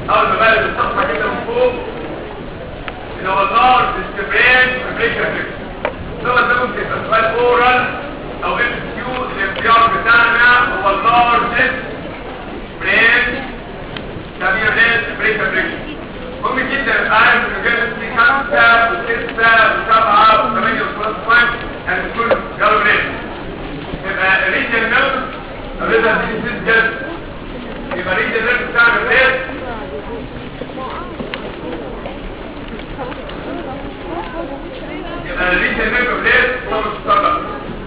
اول ما بقى الصفحه كده من فوق اللي هو النار استبراد فابريكا فيكس هو ده ممكن يبقى سؤال اورال او ام كيو الاختيار بتاعنا هو النار برين كابيونات بريكا فيكس ممكن جدا يبقى عارف ان جاي في خمسه وسته وسبعه وثمانيه وثلاثه بوينت يعني كل جالو بريك يبقى ريجن نيرف الريجن دي ست جد يبقى ريجن نيرف بتاعنا بريك يبقى الريجن نيرف بريك صار السبب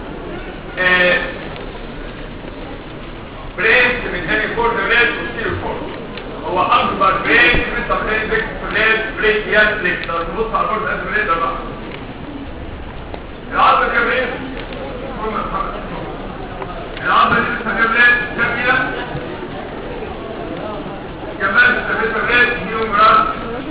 بريك من هاني فورد بريك وستيرو فورد هو اكبر بريك من تقريبا بريك بريك بريك ياسلك لو تبص على البورد قد بريك ده بقى العظمه دي بريك العظمه دي بتسميها بريك جميله كمان بتسميها بريك نيومراس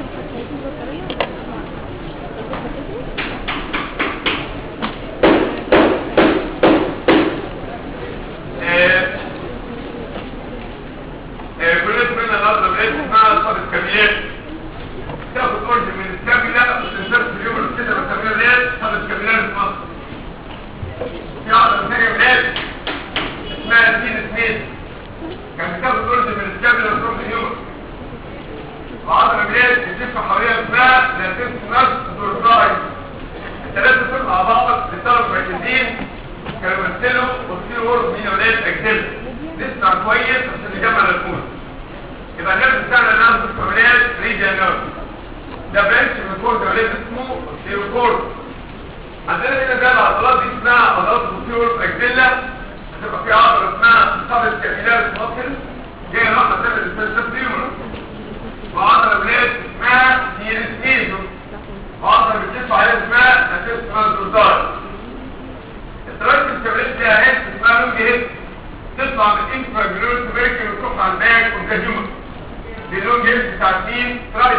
كلنا سمعنا النهارده بقيت اسمها صار الكاميات تاخد اورج من الكاميلا وتنزل في اليوم كده بسميها ليه صار الكاميلات في مصر في عضله ثانيه ولاد اسمها سين سميث كان بتاخد اورج من الكاميلا وتروح اليوم وعضله بلاد بتلف حواليها اسمها لاتنس نفس دورزاي الثلاثه دول مع بعض بيشتغلوا مركزين كانوا بيمثلوا وتصير ورد مين ولاد اجزله نسمع كويس عشان نجمع الفوز يبقى النرف بتاعنا نعمل ولاد ريجن نيرف ده برانش من كورد ولاد اسمه سيروكورد عندنا هنا بقى العضلات دي اسمها عضلات البوستيرور اكزيلا هتبقى في عضله اسمها صابت كابيلاريس ماسل جايه راحه تعمل السبتيمور وعضله ولاد اسمها سيرسيزو وعضله بتلف عليها اسمها اسمها الدوردار التراكم الكابيلاريس دي اهي اسمها لونج هيد تطلع من انفراجلور تبركل وتروح على الباك والجهيمة دي اللون جيمس بتاع مين ترايس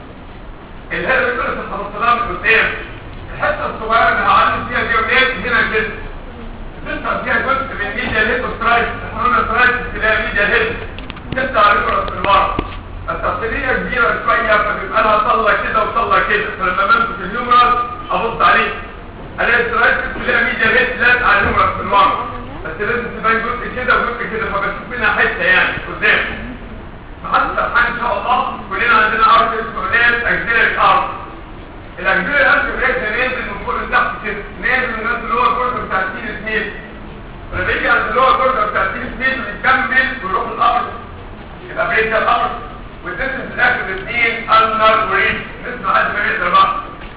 الهرب اللي كنا تخلصناها من قدام الحته الصغيره اللي هعلم فيها دي ولاد هنا كده تطلع فيها جزء من ميديا هيد وسترايس احنا قلنا ترايس تلاقي ميديا هيد تطلع ريفرس من ورا التفصيليه كبيره شويه فبيبقى لها طله كده وطله كده فلما بمسك الهيومرال ابص عليه الاقي الترايس تلاقي ميديا هيد لازق على الهيومرال من ورا بس لازم تبان جزء كده وجزء كده فبشوف منها حته يعني قدام فحتى ان شاء الله كلنا عندنا ارض اسمه ناس اجزيلري ارض الاجزيلري ارض بريك نازل من فوق لتحت كده نازل من نازل اللي هو الكورد بتاع التين سميث لما بيجي عند اللي هو الكورد بتاع التين سميث ويكمل ويروح الارض يبقى بريك الارض وتنزل في الاخر الاثنين النار وريد نسمع حد ما يقدر بقى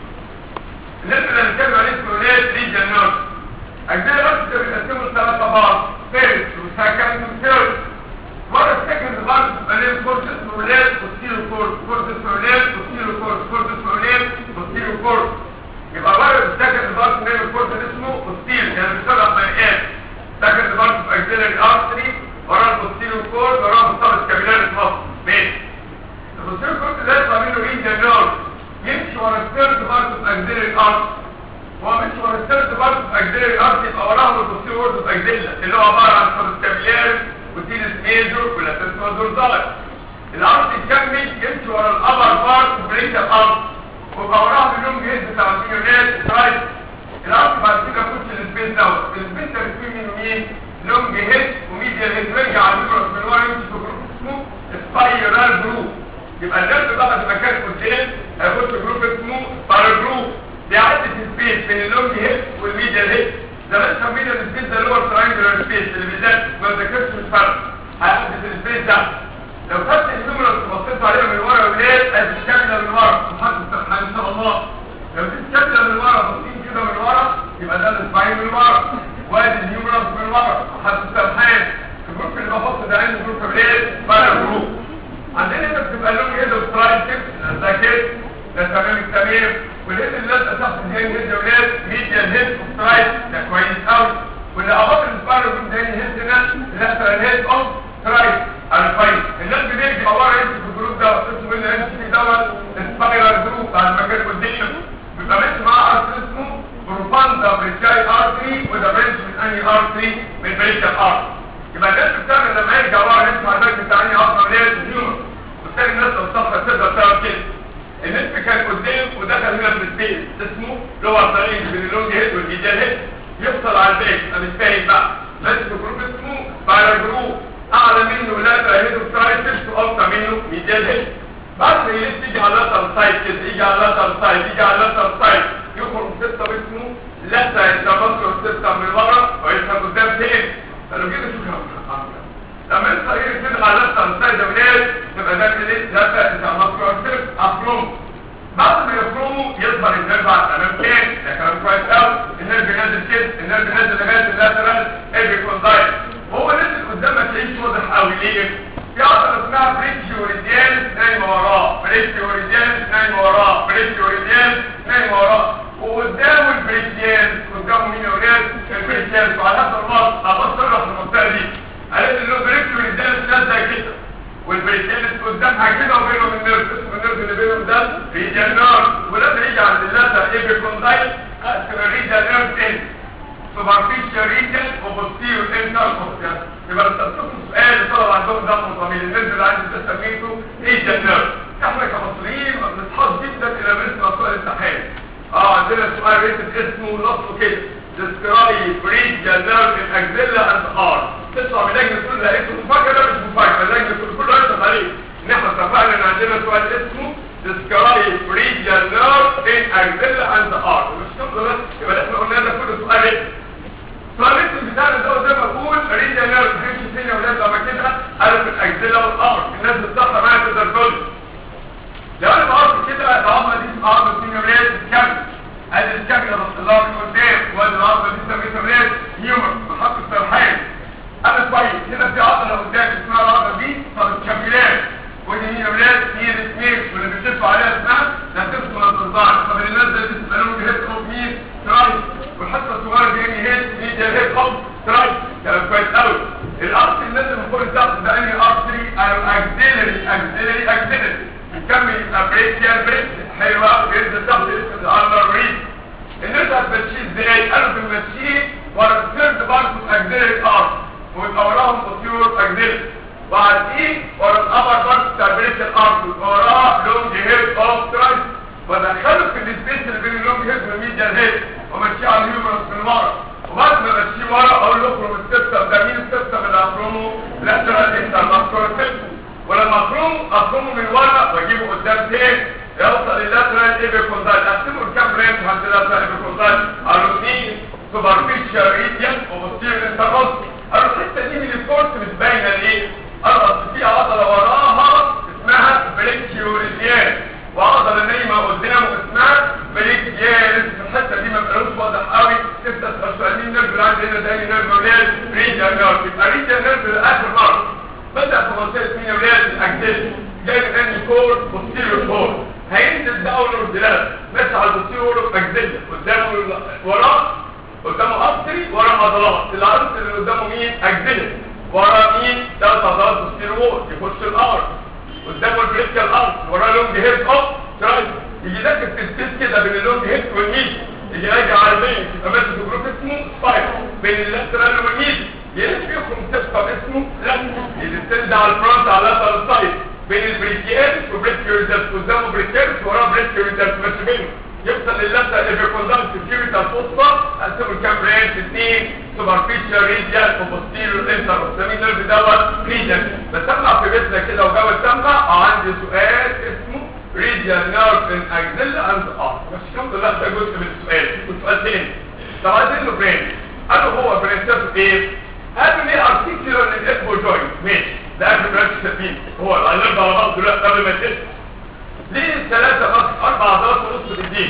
الناس اللي هنتكلم عليه اسمه ناس ريجن نورث أجزاء الرأس بيتقسموا لثلاثة بعض فيرست وسكند وثيرد مرة السكند بعض بتبقى ليه كورس اسمه ولاد وستيرو كورس كورس اسمه ولاد وستيرو كورس كورس اسمه ولاد وستيرو كورس يبقى مرة السكند بعض ليه كورس اسمه وستيرو يعني بيشتغل بنيات سكند بعض في أجزاء الأرتري وراه الوستيرو كورس وراه مستوى كابيلاري مصر ماشي الوستيرو كورس ده يطلع منه ريجن نورث يمشي ورا الثيرد بعض في أجزاء الأرتري هو مش هو الثالث برضه في اجزاء الارض يبقى وراه البوستير وورد في اجزاء اللي هو عباره عن فورستابيلار وتينس ميجور والاساسما دورزال الارض يكمل يمشي ورا الابر بارت بريك الارض ويبقى وراه اللونج هيد بتاع الفيونات سترايك الارض بعد كده يخش السبيس دوت السبيس ده فيه مين ومين لونج هيد وميديال هيد رجع على اليورس من ورا يمشي في جروب اسمه سبايرال جروب يبقى النرد بقى في مكان قدام هيخش في جروب اسمه سبايرال جروب بيعدي في سبيس بين اللونج هيد والميديال هيد زمان سمينا السبيس ده اللي هو التراينجلر سبيس اللي بالذات ما ذاكرتش مش فرق هيعدي في السبيس ده لو خدت النمرة وبصيت عليها من ورا ولاد هتتكاملة من ورا محدش سبحان ان شاء الله لو تتكاملة من ورا بصين كده من ورا يبقى ده الاسبعين من ورا وادي النيومرال من ورا محدش سبحان الجروب اللي بحط ده عنده جروب ولاد بقى جروب عندنا هنا بتبقى اللونج هيد والتراينجلر ده كده ده تمام التمام والهيد اللي لازقه تحت زي الهيد يا ولاد ميديال هيد سترايك ده كويس قوي واللي ابطل السبايرال من زي الهيد هنا اللي احسن الهيد اوف سترايك على كويس الناس بتيجي عباره يمشي في الجروب ده اسمه اللي يمشي في دوت السبايرال جروب بعد ما كان قدام بيبقى ماشي معاه ارتري اسمه بروفاندا بريكاي ارتري وده برينش من انهي ارتري من بريكال ارتري يبقى الناس بتعمل لما يرجع ورا يمشي على الباك بتاع انهي ارتري اللي هي الهيومر وبالتالي الناس لو لور طريق بين اللونج هيد والميديال هيد يفصل على البيت انا مش فاهم بقى ماسك جروب اسمه بايرا جروب اعلى منه لاترا هيد وترايسبس واوطى منه ميديال هيد بعد ما يلف يجي على اللاتر سايد كده يجي على اللاتر سايد يجي على اللاتر سايد يخرج سيستم اسمه لاترا انترماسكولار سيستم من ورا ويفهم قدام تاني قالوا كده شو كان لما انت ايه كده على اللاتر سايد ده منين تبقى ده كده لاترا انترماسكولار سيستم افروم بعد ما يفرموا يظهر النرف على الامام تاني ده كلام كويس قوي النرف نازل كده النرف نازل لغايه اللاترال ايبيكوندايل وهو نازل قدامك تلاقيه واضح قوي ليه؟ في عضله اسمها بريكيوريديال نايمه وراه بريكيوريديال نايمه وراه بريكيوريديال نايمه وراه وقدامه البريكيال قدامه مين يا ولاد؟ البريكيال وعلى هذا النص ابص في المنطقه دي قالت له بريكيوريديال نازله كده والبريكيال قدامها كده وبينهم النرف اسمه النرف اللي بينهم ده ريجال نيرف ولما يجي عند اللاتر ايبيكوندايل ريجال نيرف ان سوبرفيشال ريجال وبوستيريور انتركوستال يبقى بتسالكم سؤال طلب عندهم دم طويل النرف اللي عندي ده سميته ريجال نيرف احنا كمصريين بنتحط جدا الى مثل سؤال الامتحان اه عندنا سؤال ريتد اسمه نصه كده describe radial nerve in axilla and heart تطلع من لجنه تقول لقيته مفاجاه لا مش مفاجاه لجنه تقول كله يشرح عليه ان احنا اتفقنا ان عندنا سؤال اسمه describe radial nerve in axilla and heart مش كده بس يبقى احنا قلنا ده كله سؤال ايه سؤال اسم بتاعنا ده زي ما بقول radial nerve هيمشي فين يا ولاد لما كده قالوا في الاكزيلا والارض الناس بتصحى معايا تقدر تقول لو انا بقول كده العظمه دي اسمها عظمه مين يا ولاد الكبد ادي الكبد بص الله من قدام وادي العظمه دي سميتها ولاد هيومر محط السرحان انا كويس هنا في عضله قدام اسمها العضله دي طب الكابيلات ودي مين يا ولاد هي السمير واللي بتشوفوا عليها اسمها لا تسمى الانتظار طب اللي نازله دي تبقى لهم هيد اوف مين ترايس والحته الصغيره دي يعني هيد ميديا هيد اوف ترايس كلام كويس قوي الارض اللي نازل من فوق السقف ده انهي ارتري اكسيلري اكسيلري اكسيلري نكمل بريكيال بريك حلوه بينزل تحت اسم الالر ريد الناس هتمشيه ازاي قالوا بنمشيه ورا الثيرد بارت اكسيلري ارت ويبقى وراهم بوستيرور اكسيلري بعدين ورا الابر بارت بتاع بريكيال ارت ويبقى وراه لونج هيد اوف ترايس ودخله في السبيس اللي بين اللونج هيد والميديال هيد ومشيه على الهيومرس من ورا وبعد ما امشيه ورا اقول له اخرم السيستم ده مين السيستم اللي اخرمه لاترال انترماسكولار سيستم ولما اخرمه اخرمه من ورا واجيبه قدام تاني يوصل للاترال ايبيكوندايل اقسمه لكام برانش عند اللاترال ايبيكوندايل قالوا اثنين سوبرفيشال ريديان وبوستيريور انترماسكولار قالوا الحته دي من الكورس مش باينه ليه؟ قالوا اصل في عضله وراها اسمها بريكيوريديان وعضله نايمه قدامه اسمها بريكيالس الحته دي ما بقالوش واضح قوي تبدا تبقى سؤالين نيرف اللي عندي هنا تاني نيرف ولاد ريجال نيرف يبقى ريجال نيرف لاخر مره بدا في منطقه مين يا ولاد الاكسل جاي من انهي كور بوستيريور كور هينزل داونورد دلال ماشي على البوستيريور اكسل قدامه وراه قدامه ارتري وراه عضلات الارتري اللي قدامه مين اكسل وراه مين ثلاث عضلات بوستيريور يخش الارض قدامه البريكيال ارت وراه لونج هيد اوف ترايس يجي داخل في السيس كده بين اللونج هيد والميد يجي راجع على البين يبقى ماشي في جروب اسمه سبايك بين اللاترال والميد يلف يخرم سيستم اسمه لاترال يلف على الفرونت على اللاترال سايد بين البريكيال وبريكيوريدالس قدامه بريكيالس وراه بريكيوريدالس ماشي بينهم يوصل للاترال ايبيكوندال سكيوريتال فوسفا قسموا الكام برانش اثنين سوبرفيشال ريديال وبوستيريور انتر بنسميه النيرف دوت ريديال بسمع في بيتنا كده وجو السمع عندي سؤال اسمه ريديال نيرف ان اكزيل اند ار بس الحمد لله ده جزء من السؤال والسؤال تاني طب عايزين له برين قالوا هو برنسيبت ايه؟ قالوا ليه ارتيكيولار للاسبو جوينت ماشي ده اخر برانش شايفين هو هنرجع على بعض دلوقتي قبل ما تسال ليه ثلاثة بس أربع عضلات ونص بالدين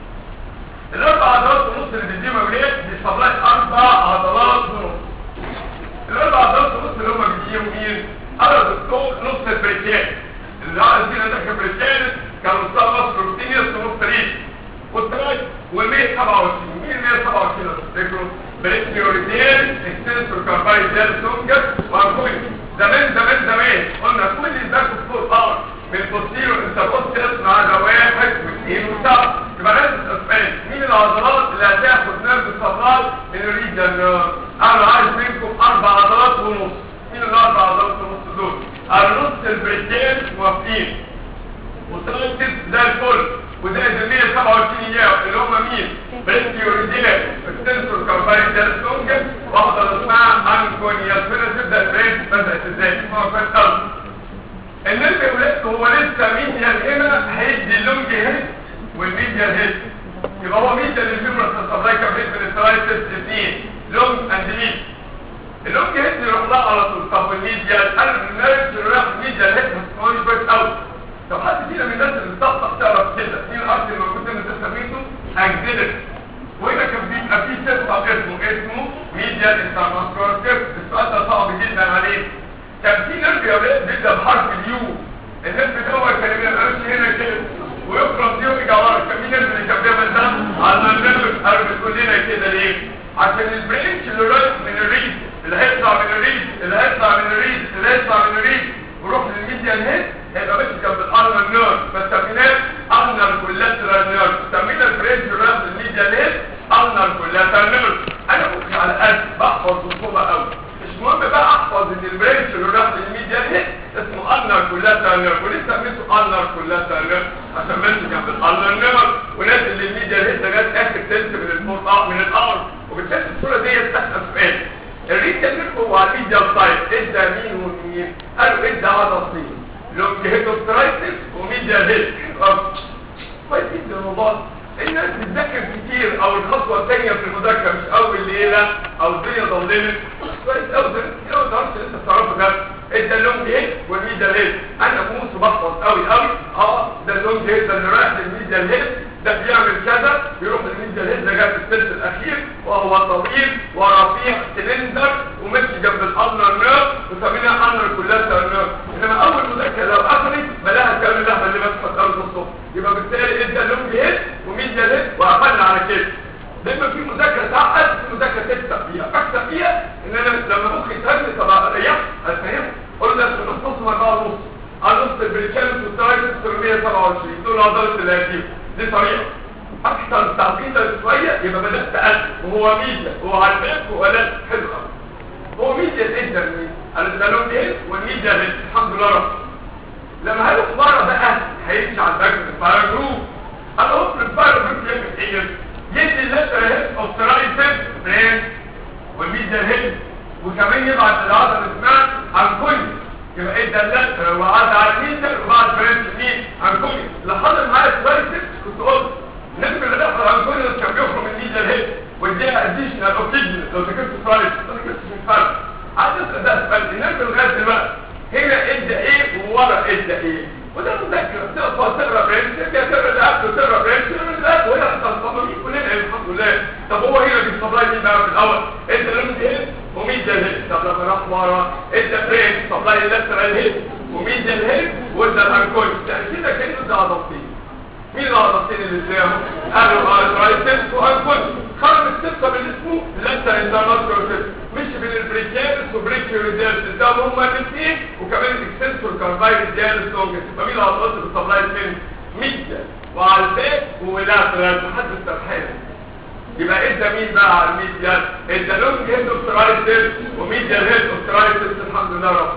الأربع عضلات ونص اللي بالدين مولاد بيصبلك أربع عضلات ونص الأربع عضلات ونص اللي هم بيجيهم مين؟ أنا دكتور نص البريكان اللي عارف فينا ده كبريكان كان نصها مصر روتينيوس ونص ريش والتراج وال127 مين 127 تفتكروا؟ بريكيوريتين اكستنسور كارباي ديال سونجر وانكوين زمان زمان زمان قلنا كل الباك فور باور من بوستيرو انت بص اسمع على واحد واثنين وسبعة يبقى لازم تسأل مين العضلات اللي هتاخد نرد الصفار من الريجن انا عايز منكم اربع عضلات ونص مين الاربع عضلات ونص دول على نص البريتين موافقين وترايتس زي الفل وزائد ال 127 ايام اللي هم مين ميديال لونجس واحده اسمها انكونيا هنا تبدا البرين بدات ازاي اسمها كويس قوي النرف يا هو لسه ميديال هنا هيدي اللونج هيد والميديال هيد يبقى هو ميديال الفيبرس السبلايكا هيد من السلايسس اثنين لونج اند ميد اللونج هيد يروح لها على طول طب والميديال قلب النرف يروح ميديال هيد ما تسمعوش كويس قوي لو حد فينا من الناس اللي بتطلع تعرف كده في الارض اللي موجود اللي انت سميته اكزيلت وهنا كان بيبقى في سيستم اسمه اسمه ميديال انترماسكولار سيستم السؤال ده صعب جدا عليه كان في نرف يا ولاد بيبدا بحرف اليو النرف ده هو كان بيبقى هنا كده ويخرج دي ويرجع ورا كان في نرف اللي كان بيعمل ده على النرف قالوا بتقول لنا كده ليه؟ عشان البرينش اللي رايح من الريد اللي هيطلع من الريد اللي هيطلع من الريد اللي هيطلع من الريد ويروح للميديال هيد هيبقى ماشي جنب الارنر نيرف فسميناه ارنر كولاترال نيرف سمينا البرينش اللي رايح للميديال هيد ارنر كولاترال نيرف انا ممكن على قد بحفظ بصوبه قوي مش مهم بقى احفظ ان البرينش اللي رايح للميديال هيد اسمه ارنر كولاترال نيرف وليه سميته ارنر كولاترال نيرف عشان ماشي جنب الارنر نيرف ونازل للميديال هيد لغايه اخر تلت من الفور من الارض وبالتالي الصوره دي تسال سؤال الريتال نيرف هو على الميديال سايد ادى مين ومين قالوا ادى عضلتين لونج هيدوسترايتس وميديال هيد كويس جدا الموضوع الناس بتذاكر كتير او الخطوه الثانيه في المذاكره مش اول ليله او الدنيا ظلمت كويس قوي لو تعرفش انت تعرفه ده ادى اللونج هيد والميديال هيد انا بموت وبحفظ قوي قوي اه ده اللونج هيد ده اللي رايح للميديال هيد ده بيعمل كذا بيروح للميديال هيد لغايه الثلث الاخير وهو طويل ورفيع سلندر وماشي جنب الانر نيرف وسميناها انر كولاتر نيرف انما اول مذاكره لو اخرت بلاها الكلام اللحمه اللي بس فتره الصبح يبقى بالتالي ادى لونج هيد وميديال هيد وقفلنا على كده دايما في مذاكره تعقد في مذاكره تكسب فيها اكسب فيها ان انا لما مخي يتهز طب اريح افهم قلنا في النص ما بقى نص على نص البريكالس والترايكس 127 دول عضله الهاتف دي طريقه اكثر تعقيدا شويه يبقى بدات تقل وهو ميديا وهو على الباك ولا حلو هو ميديا ادى مين البالون ايه والميديا اللي الحمد لله رب لما هيروح بره بقى هيمشي على الباك الفاير جروب انا قلت الفاير جروب يعمل ايه يدي اللتر هيد اوف ترايسب برين والميديا هيد وكمان يبعت العضله اللي اسمها انكوني يبقى ادى اللتر وعاد على الميديا وبعد برين مين انكوني لحد معايا ترايسب كنت قلت نسبة اللي بيحصل على الكل كان بيخرج من ميديا الهيد واديها اديشنال اوكسجين لو ذاكرت فرايس ما ذاكرتش من فرق عايز اسال ده سؤال النرف لغايه دلوقتي هنا ادى ايه وورا ادى ايه وده مذاكره تقرا تقرا برنس ترجع تقرا ده وتقرا برنس تقرا ده وهنا تصممين كلنا الحمد لله طب هو هنا بيصبلاي مين بقى في الاول ادى لونج هيد وميديا الهيد طب لما راح ورا ادى برنس سبلاي لاترال هيد وميديا الهيد وادى الانكويد كده كانه ده عضلتين مين العضلتين اللي ازاهم قالوا ارترايتس وانكل خرج السته من اسمه لسه انترناسيونال مش بين البريكيالس وبريكيوريديالس ده هما الاثنين وكمان الاكسنسور كاربايريديالس لونجس يبقى مين العضلات اللي بتطلعي فين ميديا وعلى الباك ولاترال محدش سرحان يبقى ادى مين بقى على الميديا ادى لونج هيد اوسترايتس وميديا هيد اوسترايتس الحمد لله رب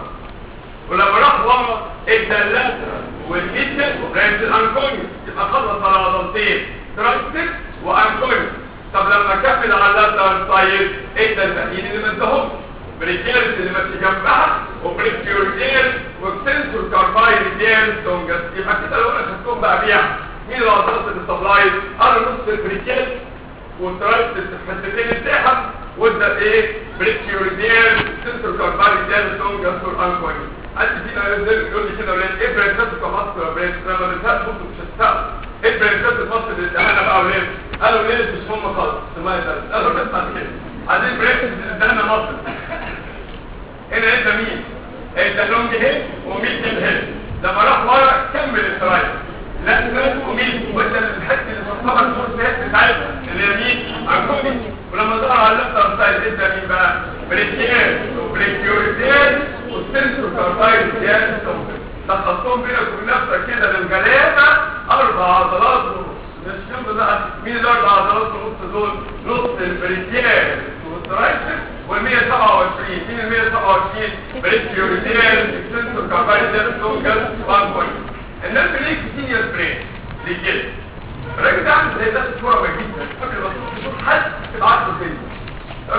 ولما راح ورا ادى اللاترال والميديا وغايه الانكونيوس يبقى خلص على عضلتين ترايسبس وانكونيوس طب لما كمل على اللاترال سايد ادى الباقيين اللي ما اداهمش بريكيرس اللي ماشي جنبها وبريكيورديال وكسنسور كاربايريديال تونجس يبقى كده لو انا خدتهم بقى بيع مين العضلات اللي سبلايز قالوا نص البريكيرس والترايسبس الحتتين بتاعها وده ايه بريكيورديال سنسور كاربايريديال تونجس والانكونيوس حد فينا ينزل يقول لي كده ولاد ايه بريكات كمصر يا بريك لما بنسال بصوا مش هتسال ايه بريكات مصر اللي ادانا بقى ولاد قالوا ليه مش هم خالص ما يدرس قالوا بس بعد كده عايزين بريك اللي ادانا مصر هنا ادى مين ادى لونج هيد وميديم هيد لما راح ورا كمل الترايل لا ترايل وميد وادى الحته اللي تعتبر الفورس بتاعتها اللي هي مين انكوني ولما ظهر على اللفت سايد ادى مين بقى بريكير وبريكيوريتير والسنسور كاربايد زيادة لخصتهم بينك وبين نفسك كده للجلامة أربع عضلات ونص مش كم بقى مين الأربع عضلات ونص دول؟ نص البريكيال والترايسب وال 127 مين ال 127 بريكيوريتيال السنسور كاربايد زيادة لونجل 1 بوينت الناس ليه كتير برين ليه كده؟ الراجل ده عامل زي ده الصورة جدا قبل ما تشوف حد تبعت له فيديو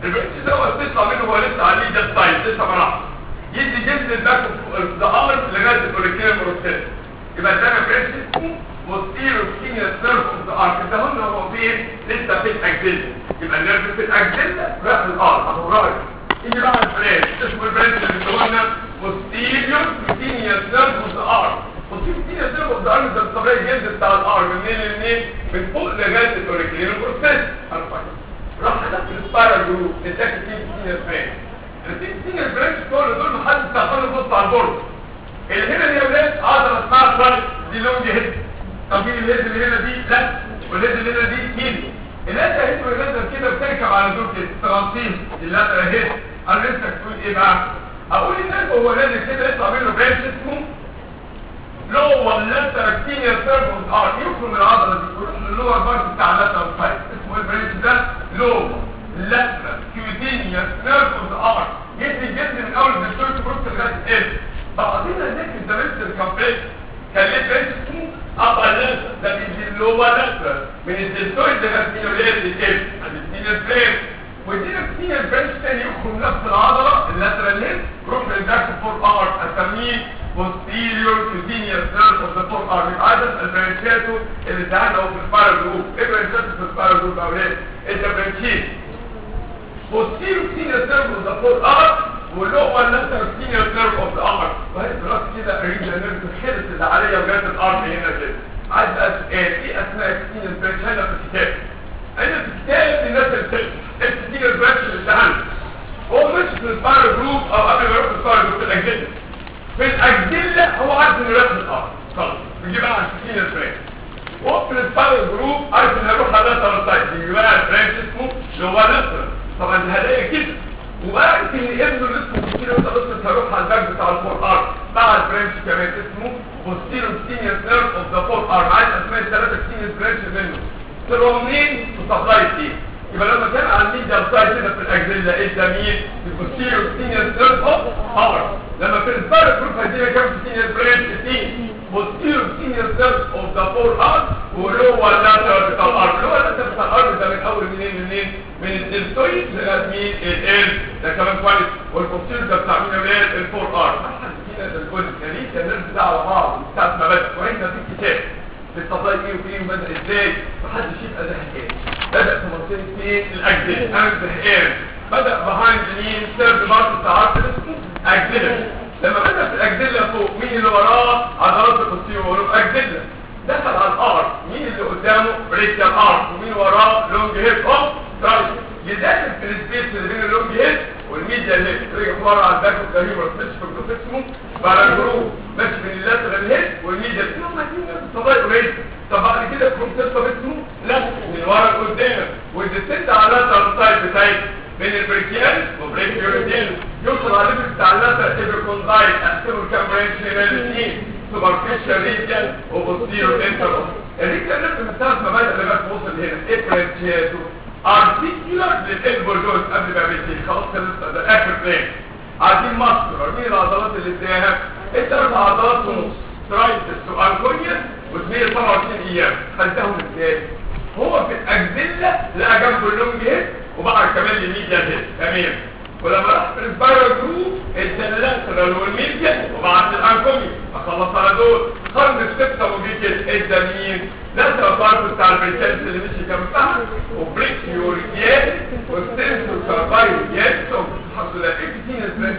البرانش ده هو تطلع منه هو لسه عليه ده سايد لسه ما راحش يدي جلد الباك اوف ذا ارم لغايه الاوريكيل بروسيس يبقى ده برانش اسمه posterior senior nerve of the arm ده هنا هو فين لسه في الاكزيلا يبقى النيرف في الاكزيلا راح الارم اهو رايح يجي بقى البرانش اسمه البرانش اللي قلنا posterior senior nerve of the arm posterior senior nerve of the arm ده الطبيعي الجلد بتاع الارم منين لمنين من فوق لغايه الاوريكيل بروسيس ارفع راح داخل السبايرال جروب نتاكد فيه سينيور برانش التين سينيور برانش كل دول محدش تعرفوا يبص على البورد اللي هنا دي يا ولاد عضله اسمها فرد دي لونج هيد طب مين الهيد اللي هنا دي لا والهيد اللي هنا دي مين الهيد هيد والهيد كده بتركب على دول كده ترانسين اللاتر هيد انا لسه تقول ايه بقى اقول الناس هو نازل كده يطلع منه برانش اسمه لو واللاتر سينيور سيرفوس ار يخرج من العضله دي ويروح للور بارت بتاع اللاتر سايد اسمه ايه البرانش ده لو لاتر كيوتينيوس نيرفوس ار يدي الجسم من اول الدكتور بروست لغايه ايه بعدين ذاك الدرس الكامبلكس كان ليه برانش اسمه ابر لاتر ده بيجي اللور لاتر من الدلتويد لغايه السينيور ايه السينيور برانش ويدينا السينيور برانش تاني يخرج نفس العضله اللاترال هيد يروح للباك فور ار اسميه posterior cutaneous nerve of the forearm يبقى عدد البرانشاتو اللي تعالوا في السبايرال جروب ايه برانشاتو في السبايرال جروب اولاد البرانشيت posterior cutaneous nerve of the forearm واللور lateral cutaneous nerve of the arm وهي دلوقتي كده الريجل نيرف خلص اللي عليا وجات الارم هنا كده عايز اسال ايه اسماء الكتينيوس برانش هنا في الكتاب هنا في الكتاب الناس اللي الكتينيوس برانش اللي تعالوا هو مش في السبايرال جروب او قبل ما يروح السبايرال جروب في الاجهزه في الأجدلة هو عارف انه يروح الأرض خلاص يجي بقى على السكين الفرنش وفي السبايرال جروب عارف انه يروح على اللاترال سايد يجي بقى الفرنش اسمه اللي هو لاترال طبعا الهدايا كده وعارف ان ابنه اللي اسمه بوستيرو ده بس هيروح على الباك بتاع الفور ارم مع الفرنش كمان اسمه بوستيرو سينيور نيرف اوف ذا فور ارم عايز اسماء الثلاثه سينيور برانش منه طلعوا منين؟ في سبلاي دي يبقى لما كان على الميديا سايد هنا في الاجزله ايه ده مين البوستيريور سينيور نيرف اوف ار لما في السبايرال جروب هيدينا كام سينيور برانش اثنين بوستيريور سينيور نيرف اوف ذا فور ار ولو اللاتر بتاع الار اللي هو اللاتر بتاع الار ده من اول منين منين من الدلتويد لغايه مين ال ده كمان كويس والبوستيريور ده بتاع مين ولاد الفور ار كده ده الجزء يعني النيرف ده على بعض من ساعه ما بدا وهنا في الكتاب السبلاي ايه وفين بدأ ازاي محدش يبقى زهقان بدأ في منطقة فين الاجزل انا زهقان بدأ بهايند مين سيرد بارت بتاع اسمه اجزلة لما بدأ في الاجزلة فوق مين اللي وراه عضلات القصير وراه اجزلة دخل على الار مين اللي قدامه بريكيال ار ومين وراه لونج هيب اوف رايت يدخل في السبيس اللي بين اللونج هيب والميديا هيب رجع ورا على الباك اوف ذا هيومر مش في الجروب اسمه بقى الجروب ماشي بين اللاترال هيب والميديا فيهم عايزين طبيعي قريب طب بعد كده الكونسيبت اسمه لا من ورا لقدام والديسنت على اللاترال سايد بتاعي بين البريكيال وبريكيال يوصل على الليفل بتاع اللاترال ايبركوندايت اقسمه كام برانش هنا الاثنين سوبرفيشال ريجل وبوستيرو انتر الريجل نفس من ساعه ما بدا لغايه ما وصل هنا ايه برانشياتو ارتيكولار للالبو جوينت قبل ما بيجي خلاص لسه ده اخر بلان عايزين ماسكولار مين العضلات اللي اداها الثلاث عضلات ونص ترايتس وانكونيوس و2 27 ايام خدتهم ازاي هو في الاجزله لقى جنبه اللونج هيد وبعد كمان الميديا هيد تمام ولما راح في السبايرال جروب ادى اللاترال والميديا وبعد الانكونيوس اخلص على دول قرن السبتة وجي كده ادى مين لاترال بارت بتاع البريكالس اللي مشي كام تحت وبريكيور ياد وستنسور كاربايل ياد الحمد لله ايه كتير البرانش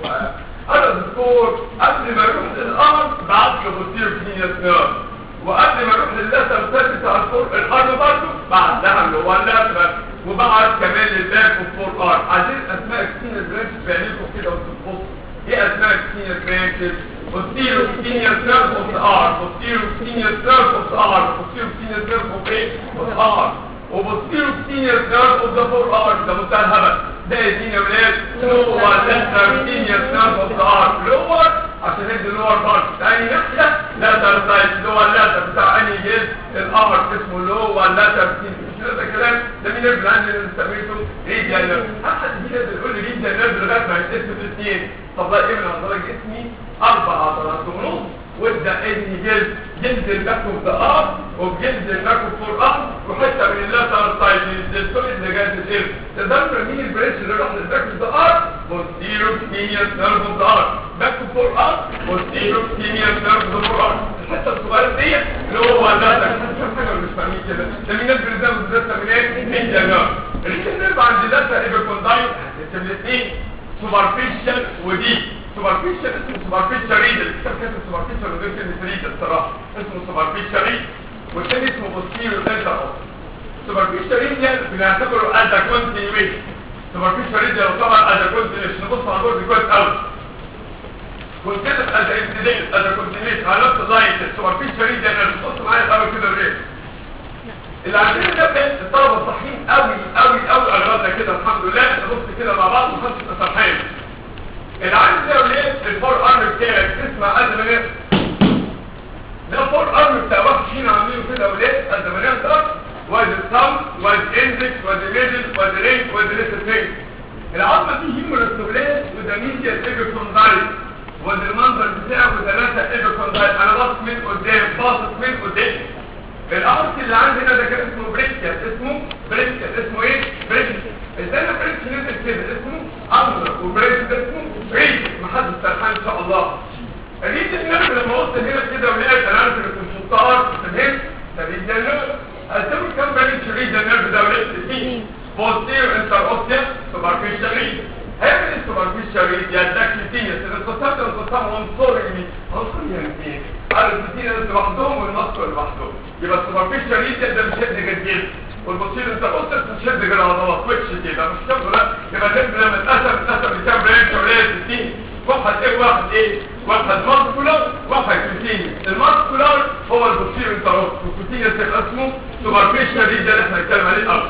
انا دكتور قبل ما اروح للارض بعت له بوستير كلينيس نيرف وقبل ما اروح لللاتر سيرفيس بتاع الفور الارض برضه بعدها اللي هو اللاتر وبعد كمان للباك والفور ار عايزين اسماء كتير البرانش بعينيكم كده وتبصوا ايه اسماء كتير البرانشز posterior senior nerve of the arm posterior senior nerve of the arm posterior senior nerve of ايه of the arm وبوستيرو سينيور نيرف اوف ذا فور ارم ده منتهى الهبل ده يديني يا ولاد لور لاتر سينيور نيرف اوف ذا ارم لور عشان ندي اللور بارت تاني ناحيه لاتر سايد لور لاتر بتاع انهي جلد الارم اسمه لور لاتر سينيور مش ده كلام ده مين نيرف العند اللي سميته ريديال نيرف حد دي لازم يقول لي ريديال نيرف لغايه ما يتقسم في اثنين طب ده ايه من عضلات جسمي اربع عضلات ونص وابدا ابني جلد جلد الباك اوف ذا ارم وبجلد الباك اوف فور ارم وحته من اللاتر سايد للدلتويد لغايه كده تقدر مين البريتش اللي راح للباك ده ار posterior senior nerve of the arm back to for arm posterior senior nerve of the arm الحته الصغيره دي اللي هو ده ده حاجه مش فاهمين كده ده مين البريزام بالذات من ايه من ده الاثنين نرجع عند ده ايبيكوندايل الاثنين سوبرفيشال ودي سوبرفيشال اسمه سوبرفيشال ريد الكتاب كاتب سوبرفيشال وغير كلمه ريد الصراحه اسمه سوبرفيشال ريد والثاني اسمه بوستيريور ليتر سوبرفيشال ريد بنعتبره ادى كونتينيويشن سوبرفيشال ريد يعتبر ادى كونتينيويشن نبص على البورد كويس قوي كونسيدر ادى امتداد ادى كونتينيويشن على نفس اللاين السوبرفيشال ريد يعني بص معايا الاول كده الريد اللي عندنا ده بقى الطلبه صحيين قوي قوي قوي اغلبنا كده الحمد لله نبص كده مع بعض ونخش فرحان اللي عندي ده وليه الفور ارم بتاعك تسمع قد ما نقدر ده فور ارم بتاع واحد فينا عاملينه كده وليه قد ما نقدر وادي الثumb وادي الاندكس وادي الميدل وادي الرينج وادي الليتل فينجر العظمه دي هيمورستولات وده ميديا ايبيكوندايل وادي المنظر بتاعه وثلاثه ايبيكوندايل انا باصص من قدام باصص من قدام الارض اللي عندي هنا ده كان اسمه بريكيا اسمه بريكيا اسمه ايه بريكيا ازاي بريكيا نزل كده اسمه امر وبريكيا ده اسمه بريكيا محدش سرحان ان شاء الله الريد النرف لما وصل هنا كده ولقيت انا عارف ان الشطار فهمت ده ريد النرف اسمه كام بريكيا ريد النرف ده ولقيت فيه بوستير انتر اوستيا سوبرفيشال ريد هيعمل ايه سوبرفيشال ريد يعني ده كليتينيس الانقسام ده انقسام عنصري عنصري يعني ايه الكليتينيس لوحدهم والمصر لوحدهم يبقى السوبرفيشال ريد ده مش شد جديد والبوستير انت قلت مش شد كده عضلات وش كده مش كده لا يبقى الليمب لما اتقسم اتقسم لكام برانش ولا 60 واحد ايه واحد ايه واحد ماسكولار واحد كليتينيس الماسكولار هو البوستير انت والكليتينيس يبقى اسمه سوبرفيشال ريد ده اللي احنا هنتكلم عليه الاول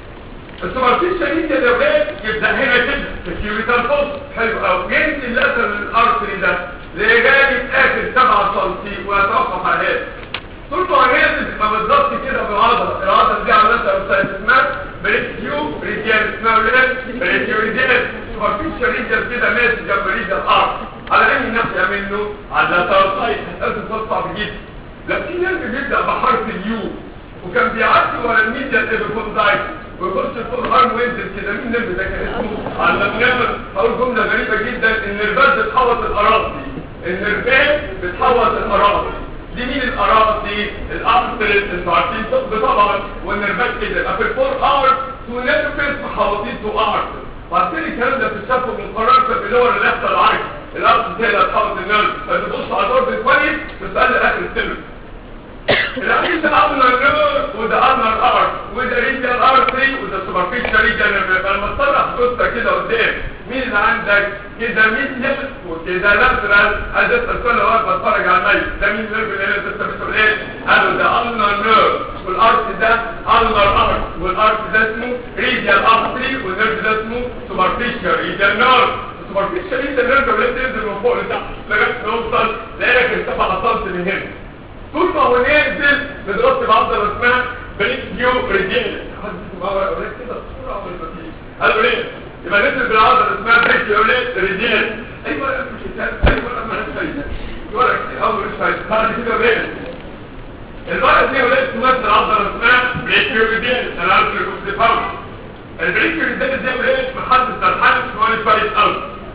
السوبرفيشال ريد ده ولاد يبدا هنا كده في الكيوريتال فوز حلو قوي ينزل الاثر الارتري ده لغايه اخر 7 سم ويتوقف على هذا طول ما نازل ما بالظبط كده بالعضله العضله دي عملتها اسمها بريكيو ريديال اسمها ولاد بريكيو ريديال سوبرفيشال ريديال كده ماشي جنب ريديال ارت على اي ناحيه منه على اللاتر سايد هتقدر تصعب جدا لكن في ناس بيبدا بحرف اليو وكان بيعدي ورا الميديا ايبيكوندايت ويخش فوق الارم وينزل كده مين نرد ده كان اسمه علمناه اول جمله غريبه جدا النرفات بتحوط الاراضي النرفات بتحوط الاراضي دي مين الاراضي الارتريت انتوا عارفين طب طبعا والنرفات كده يبقى في الفور ار تو نرفات محوطين تو ارت وعارفين الكلام ده في الشفه من قرار اللي هو اللي يحصل عارف الارض زي اللي هتحوط النرف فتبص على الارض كويس تسال اخر السلم العين ده أمنر نور وده أمنر أرض وده ريجل أرضي وده سوبرفيشال ريجل نور لما تطلع خطة كده قدام مين اللي عندك كده ميديال وكده لاترال عايز اسال كل واحد بتفرج على الميت ده مين النيرف اللي انت بتقول ايه قالوا ده أمنر نور والأرض ده أمنر أرض والأرض ده اسمه ريجل أرضي والنيرف ده اسمه سوبرفيشال ريجل نور السوبرفيشال ريجل نور اللي بتنزل من فوق لتحت لغايه ما يوصل لقيتك ارتفع سنتي من هنا طول ما هو نازل بنرص بعضله اسمها بريكيو ريديال قالوا ليه يبقى نزل بالعضله اسمها بريكيو ريديال ايوه مش كتاب ايوه اما نفسي ورا كتير اول مش فايز بعد كده بيه الورقه دي ولاد تمثل عضله اسمها بريكيو ريديال انا عارف انكم بتفهموا البريكيو ريديال دي ولاد محدد ترحال شويه كويس قوي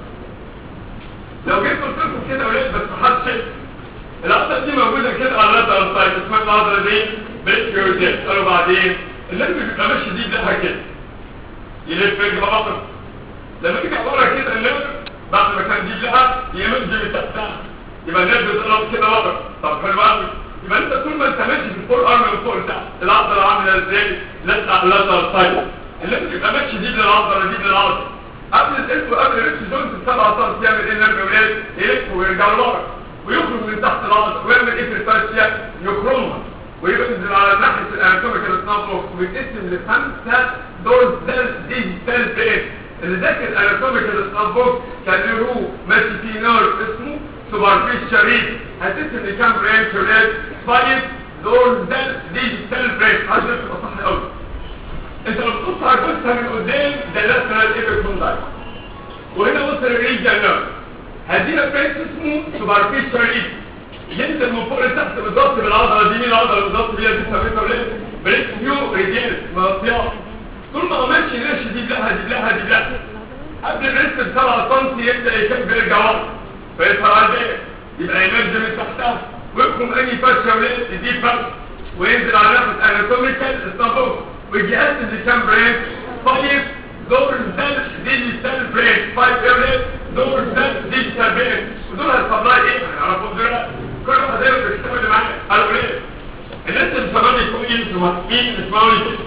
لو جيت قلت لكم كده ولاد بس محدش العضله دي موجوده كده على اللاترال سايد اسمها العضله دي بريكيوتيت قالوا بعدين اللي بيبقى ماشي دي ده كده يلف رجل بطن لما يجي ورا كده الليفر بعد ما كان دي لها يمد من تحتها يبقى الليفر بيضرب كده ورا طب حلو قوي يبقى انت طول ما انت ماشي في الفور ارم من فوق لتحت العضله عامله ازاي لسه على اللاترال سايد الليفر بيبقى ماشي دي للعضله دي للعضله قبل الاسم وقبل الريتش جونز السبعة سم يعمل ايه النرف ولاد يلف ويرجع لورا ويخرج من تحت العضله ويعمل ايه في الفاشيه يخرمها وينزل على ناحيه الاناتوميكال سناب ويتقسم لخمسه دورزال ديجيتال بريس اللي ذاكر الاناتوميكال سناب كان له ماشي فيه نيرف اسمه سوبرفيشال ريد هتقسم لكام برانش ولاد فايف دورزال ديجيتال بريس عشان تبقى صح قوي انت لو بتبص على الجثه من قدام ده لاترال ايبيكوندايل وهنا وصل الريجن نيرف هدينا بريس اسمه سوبرفيشال ريد ينزل من فوق لتحت بالظبط بالعضله دي مين العضله بالظبط بيها دي سميتها ليه بريك نيو ريدينس مغطيات طول ما هو ماشي ماشي دي لها دي لها دي لها قبل الريست ب 7 سم يبدا يكب يرجع ورا فيظهر على الباقي يبقى يمد من تحتها ويحكم اني فاشة وليه دي فرق وينزل على نفس اناتوميكال اسطنبول ويجي يقسم لكام برين طيب دور الزل ديجيتال برين فايف ايرلت دور الزل ديجيتال برين ودول هيصبلاي ايه هنعرفهم دلوقتي كل واحد زي ما بيشتغل اللي معايا قالوا ليه الناس اللي سمعني يكون ايه اسمها مين اسمعوني كده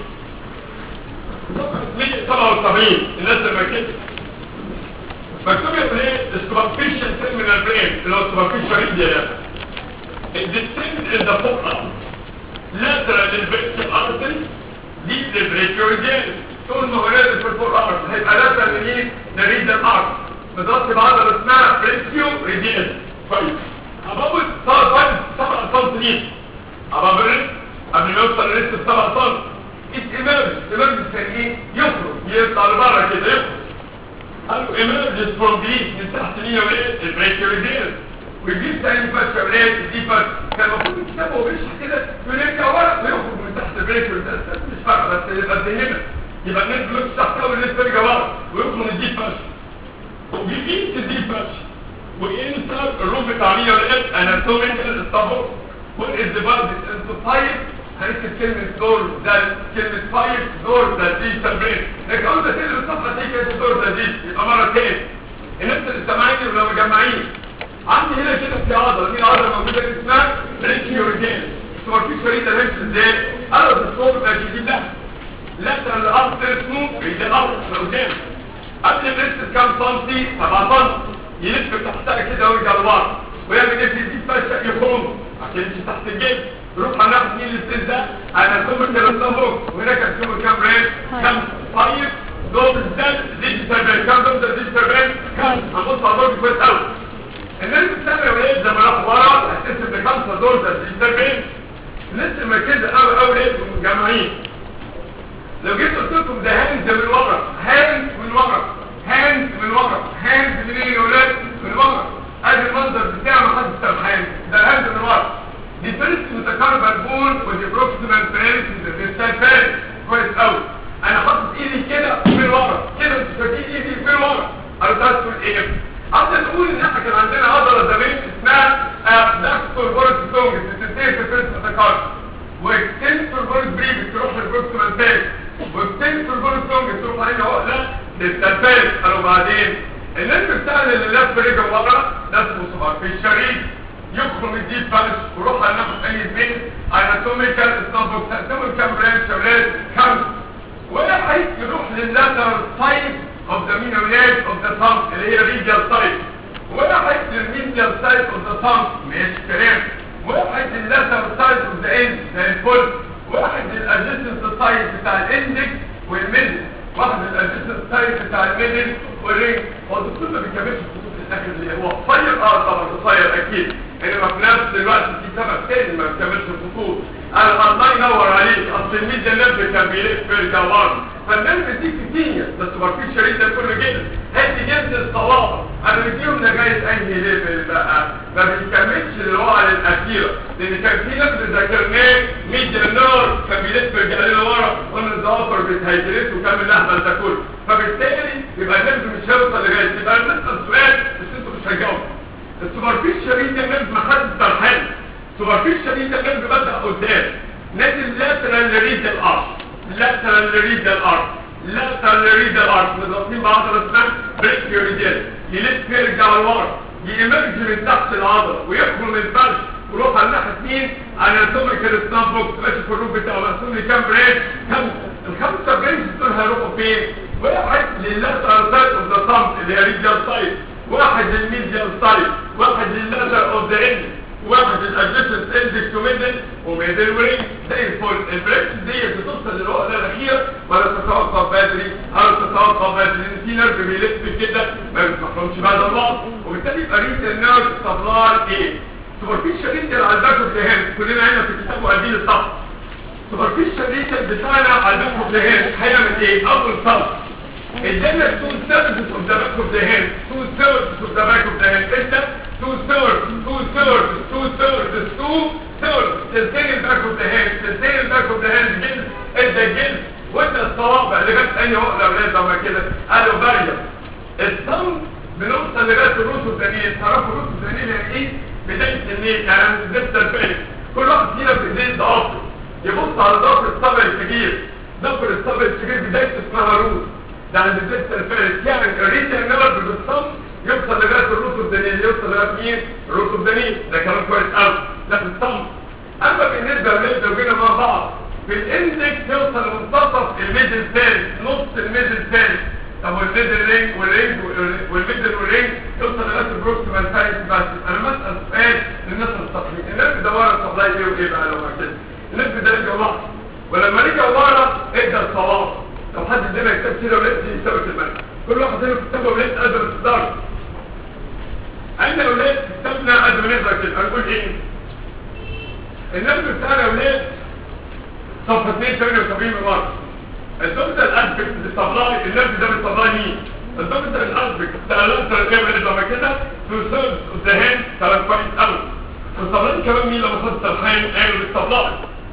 صفحة 177 الناس اللي كده مكتوب يا برين superficial terminal brain اللي هو superficial area الديستنت in the forearm lateral للفيكتال artery deep للبريكيوريديال طول ما هو نازل في الفور ارم هيبقى lateral لمين؟ لريدال ارم متغطي بعضله اسمها بريكيو ريديال كويس ابابل صار فايف 7 سم ليه ابابل قبل ما يوصل للريست ب 7 سم ات ايمرج ايمرج كان ايه؟ يخرج يطلع لبره كده يخرج قالوا emerges from deep من تحت مين وليه البريكيوريديال ويجيب تاني فاشة ولاد دي فاشة كان المفروض الكتاب وهو بيشرح كده ويرجع ورا ويخرج من تحت البريكيوريديال مش فارقة بس يبقى هنا يبقى الناس بلوكس تحتها والناس ترجع ورا ويخرج من الديب فاشة وبيجيب الديب فاشة وينسر الروم بتاع مين ولاد اناتوميكال استابور what is divided into five هنكتب كلمة دور ده كلمة فايف دور ده دي تمرين لكن قلت تقلب الصفحة دي كده دور ده دي يبقى مرة تاني الناس اللي سامعيني ولو مجمعين عندي هنا كده في عضلة دي عضلة موجودة اللي اسمها بريكيوريجين سوبر فيش فريدة ماشي ازاي؟ انا في الصوب ماشي دي لا لا الارض اسمه ريد الارض لقدام قبل الريست كام سنتي 7 سم يلف تحتها كده ويرجع لورا ويعمل ايه في دي فاشة يخرج عشان يمشي تحت الجلد روح هناخد مين الاستاذ ده انا كومر تلسمبوك وهناك هتكون كام ريت كام فايف دول الزل ديجيتال برين كام دول ديجيتال برين كام هنبص على دول كويس قوي الناس بتسمع يا ولاد لما راح ورا هتحسب بخمسه دول ديجيتال برين لسه مركزه قوي قوي ليه مجمعين لو جيت قلت لكم ده هاند من ورا هاند من ورا هاند من ورا هاند منين يا ولاد من ورا ادي المنظر بتاع ما حدش سامحان ده هاند من ورا دي فيرست متكربة بون ودي بروكسيمال فيرست ديستال فيرست كويس قوي انا حاطط ايدي كده من ورا كده مش فاكرين ايدي من ورا انا تقول ايه عايز تقول ان احنا كان عندنا عضله زمان اسمها داكتور بورس سونج بتنتهي في فيرست متكربة واكستنسور بورس بري بتروح للبروكسيمال فيرست واكستنسور بورس سونج تروح علينا عقله ديستال فيرست قالوا بعدين الناس بتاعنا اللي لف رجل ورا ده اسمه صباع في الشريط يخرج الديب فالش وروح على ناخد اي بين اناتوميكال استنبوك تقسموا كام برانش اولاد خمس واحد يروح لللاتر سايد اوف ذا مين اولاد اوف ذا ثامب اللي هي ريديال سايد واحد للميديال سايد اوف ذا ثامب ماشي كلام واحد لللاتر سايد اوف ذا اند زي الفل واحد للادجستنت سايد بتاع الاندكس والميدل واحد للادجستنت سايد بتاع الميدل والرينج هو الدكتور ما بيكملش الخطوط الاخر اللي هو قصير اه طبعا قصير اكيد انما في نفس الوقت في سبب تاني ما بيكملش الخطوط انا الله ينور عليك اصل الميديا نيرف كان بيلف بيرجع ورا فالنيرف دي كتير بس ما فيش شريط ده كله جدا هدي جنس الصوابع انا بديهم لغايه اي ليفل بقى ما بيكملش الوعي الاخيره لان كان في ناس ذاكرناه ميديا نيرف كان بيلف بيرجع لنا ورا وانا الظوافر بتهيدريت وكمل الاهبل ده كله فبالتالي يبقى النيرف مش هيوصل لغايه يبقى نسال سؤال بس انتوا مش هتجاوبوا السوبرفيشال دي النيرف ما حدش ترحل سوبرفيشال دي النيرف بدأ قدام نازل لاترال لريدال ارش لاترال لريدال ارش لاترال لريدال ارش مضغوطين بعضله اسمها بريكيوريديال يلف يرجع لورا يمرج من تحت العضله ويخرج من الفرش ويروح على الناحيه اليمين على الاناتوميكال ستامب بوكس ماشي في الروب بتاعه مقسوم لي كام بريك خمسه الخمسه بريكس دول هيروحوا فين؟ واحد لللاترال سايد اوف ذا ثامب اللي هي ريديال سايد واحد للميديال سايد واحد لللاتر اوف ذا اند واحد للادجستنت اندكس وميدل وميدل ورينج زي الفل البريكس دي بتوصل للعقله الاخيره ولا تتوقف بدري او تتوقف بدري لان في نيرف بيلف كده ما بيسمحلهمش بعد الله وبالتالي يبقى ريت النيرف سبلاي ايه سوبرفيشال ريتل على الباك اوف ذا هاند كلنا هنا في الكتاب وقاعدين الصف سوبرفيشال ريتل بتاعنا على الباك اوف ذا هاند هيعمل ايه اول صف ادينا تو سيرفيس اوف ذا باك اوف ذا هاند تو سيرفيس اوف ذا باك اوف ذا هاند انت تو سيرفيس تو سيرفيس تو سيرفيس تو سيرفيس تلتين الباك اوف ذا هاند تلتين الباك اوف ذا هاند جلد ادى جلد وانت الصوابع لغايه انهي عقله يا ولاد لما كده قالوا باريه الصم بنوصل لغايه الروس الدنيا تعرفوا الروس الدنيا يعني ايه بدايه النيل يعني من الزبده الفارغ كل واحد فينا في ايديه ضعفه يبص على ضفر الصبع الكبير ضفر الصبع الكبير بدايته اسمها روس ده عند الزبده الفارغ يعني الريتال نيرف بالصم يوصل لغايه الروس الدنيا يوصل لغايه مين الروس الدنيا ده كلام كويس قوي ده في الصم اما بالنسبه للميل جينا مع بعض في الاندكس يوصل لمنتصف الميدل ثالث نص الميدل ثالث طب والميدل رينج والرينج والميدل والرينج يوصل لغايه البروكسيمال ثالث بس انا بسال سؤال للناس التقليد الناس دواره السبلاي ايه وايه بقى لو ما كده الناس ده رجع ورا ولما رجع ورا ادى الصواب لو حد ادانا كتاب كده ولسه يساوي المال كل واحد هنا كتابه ولسه قدر الصدار اين اولاد كتابنا قد ما نقدر كده هنقول ايه النبي بتاعنا يا ولاد صفحه 278 من ورا الدكتور الاسبكت بالطبلاي النبي ده بالطبلاي مين الدكتور الاسبكت بتاع الانتر الجامعه اللي لما كده في سيرفس الذهان كلام كويس قوي والطبلاي كمان مين لما خد الحين قالوا بالطبلاي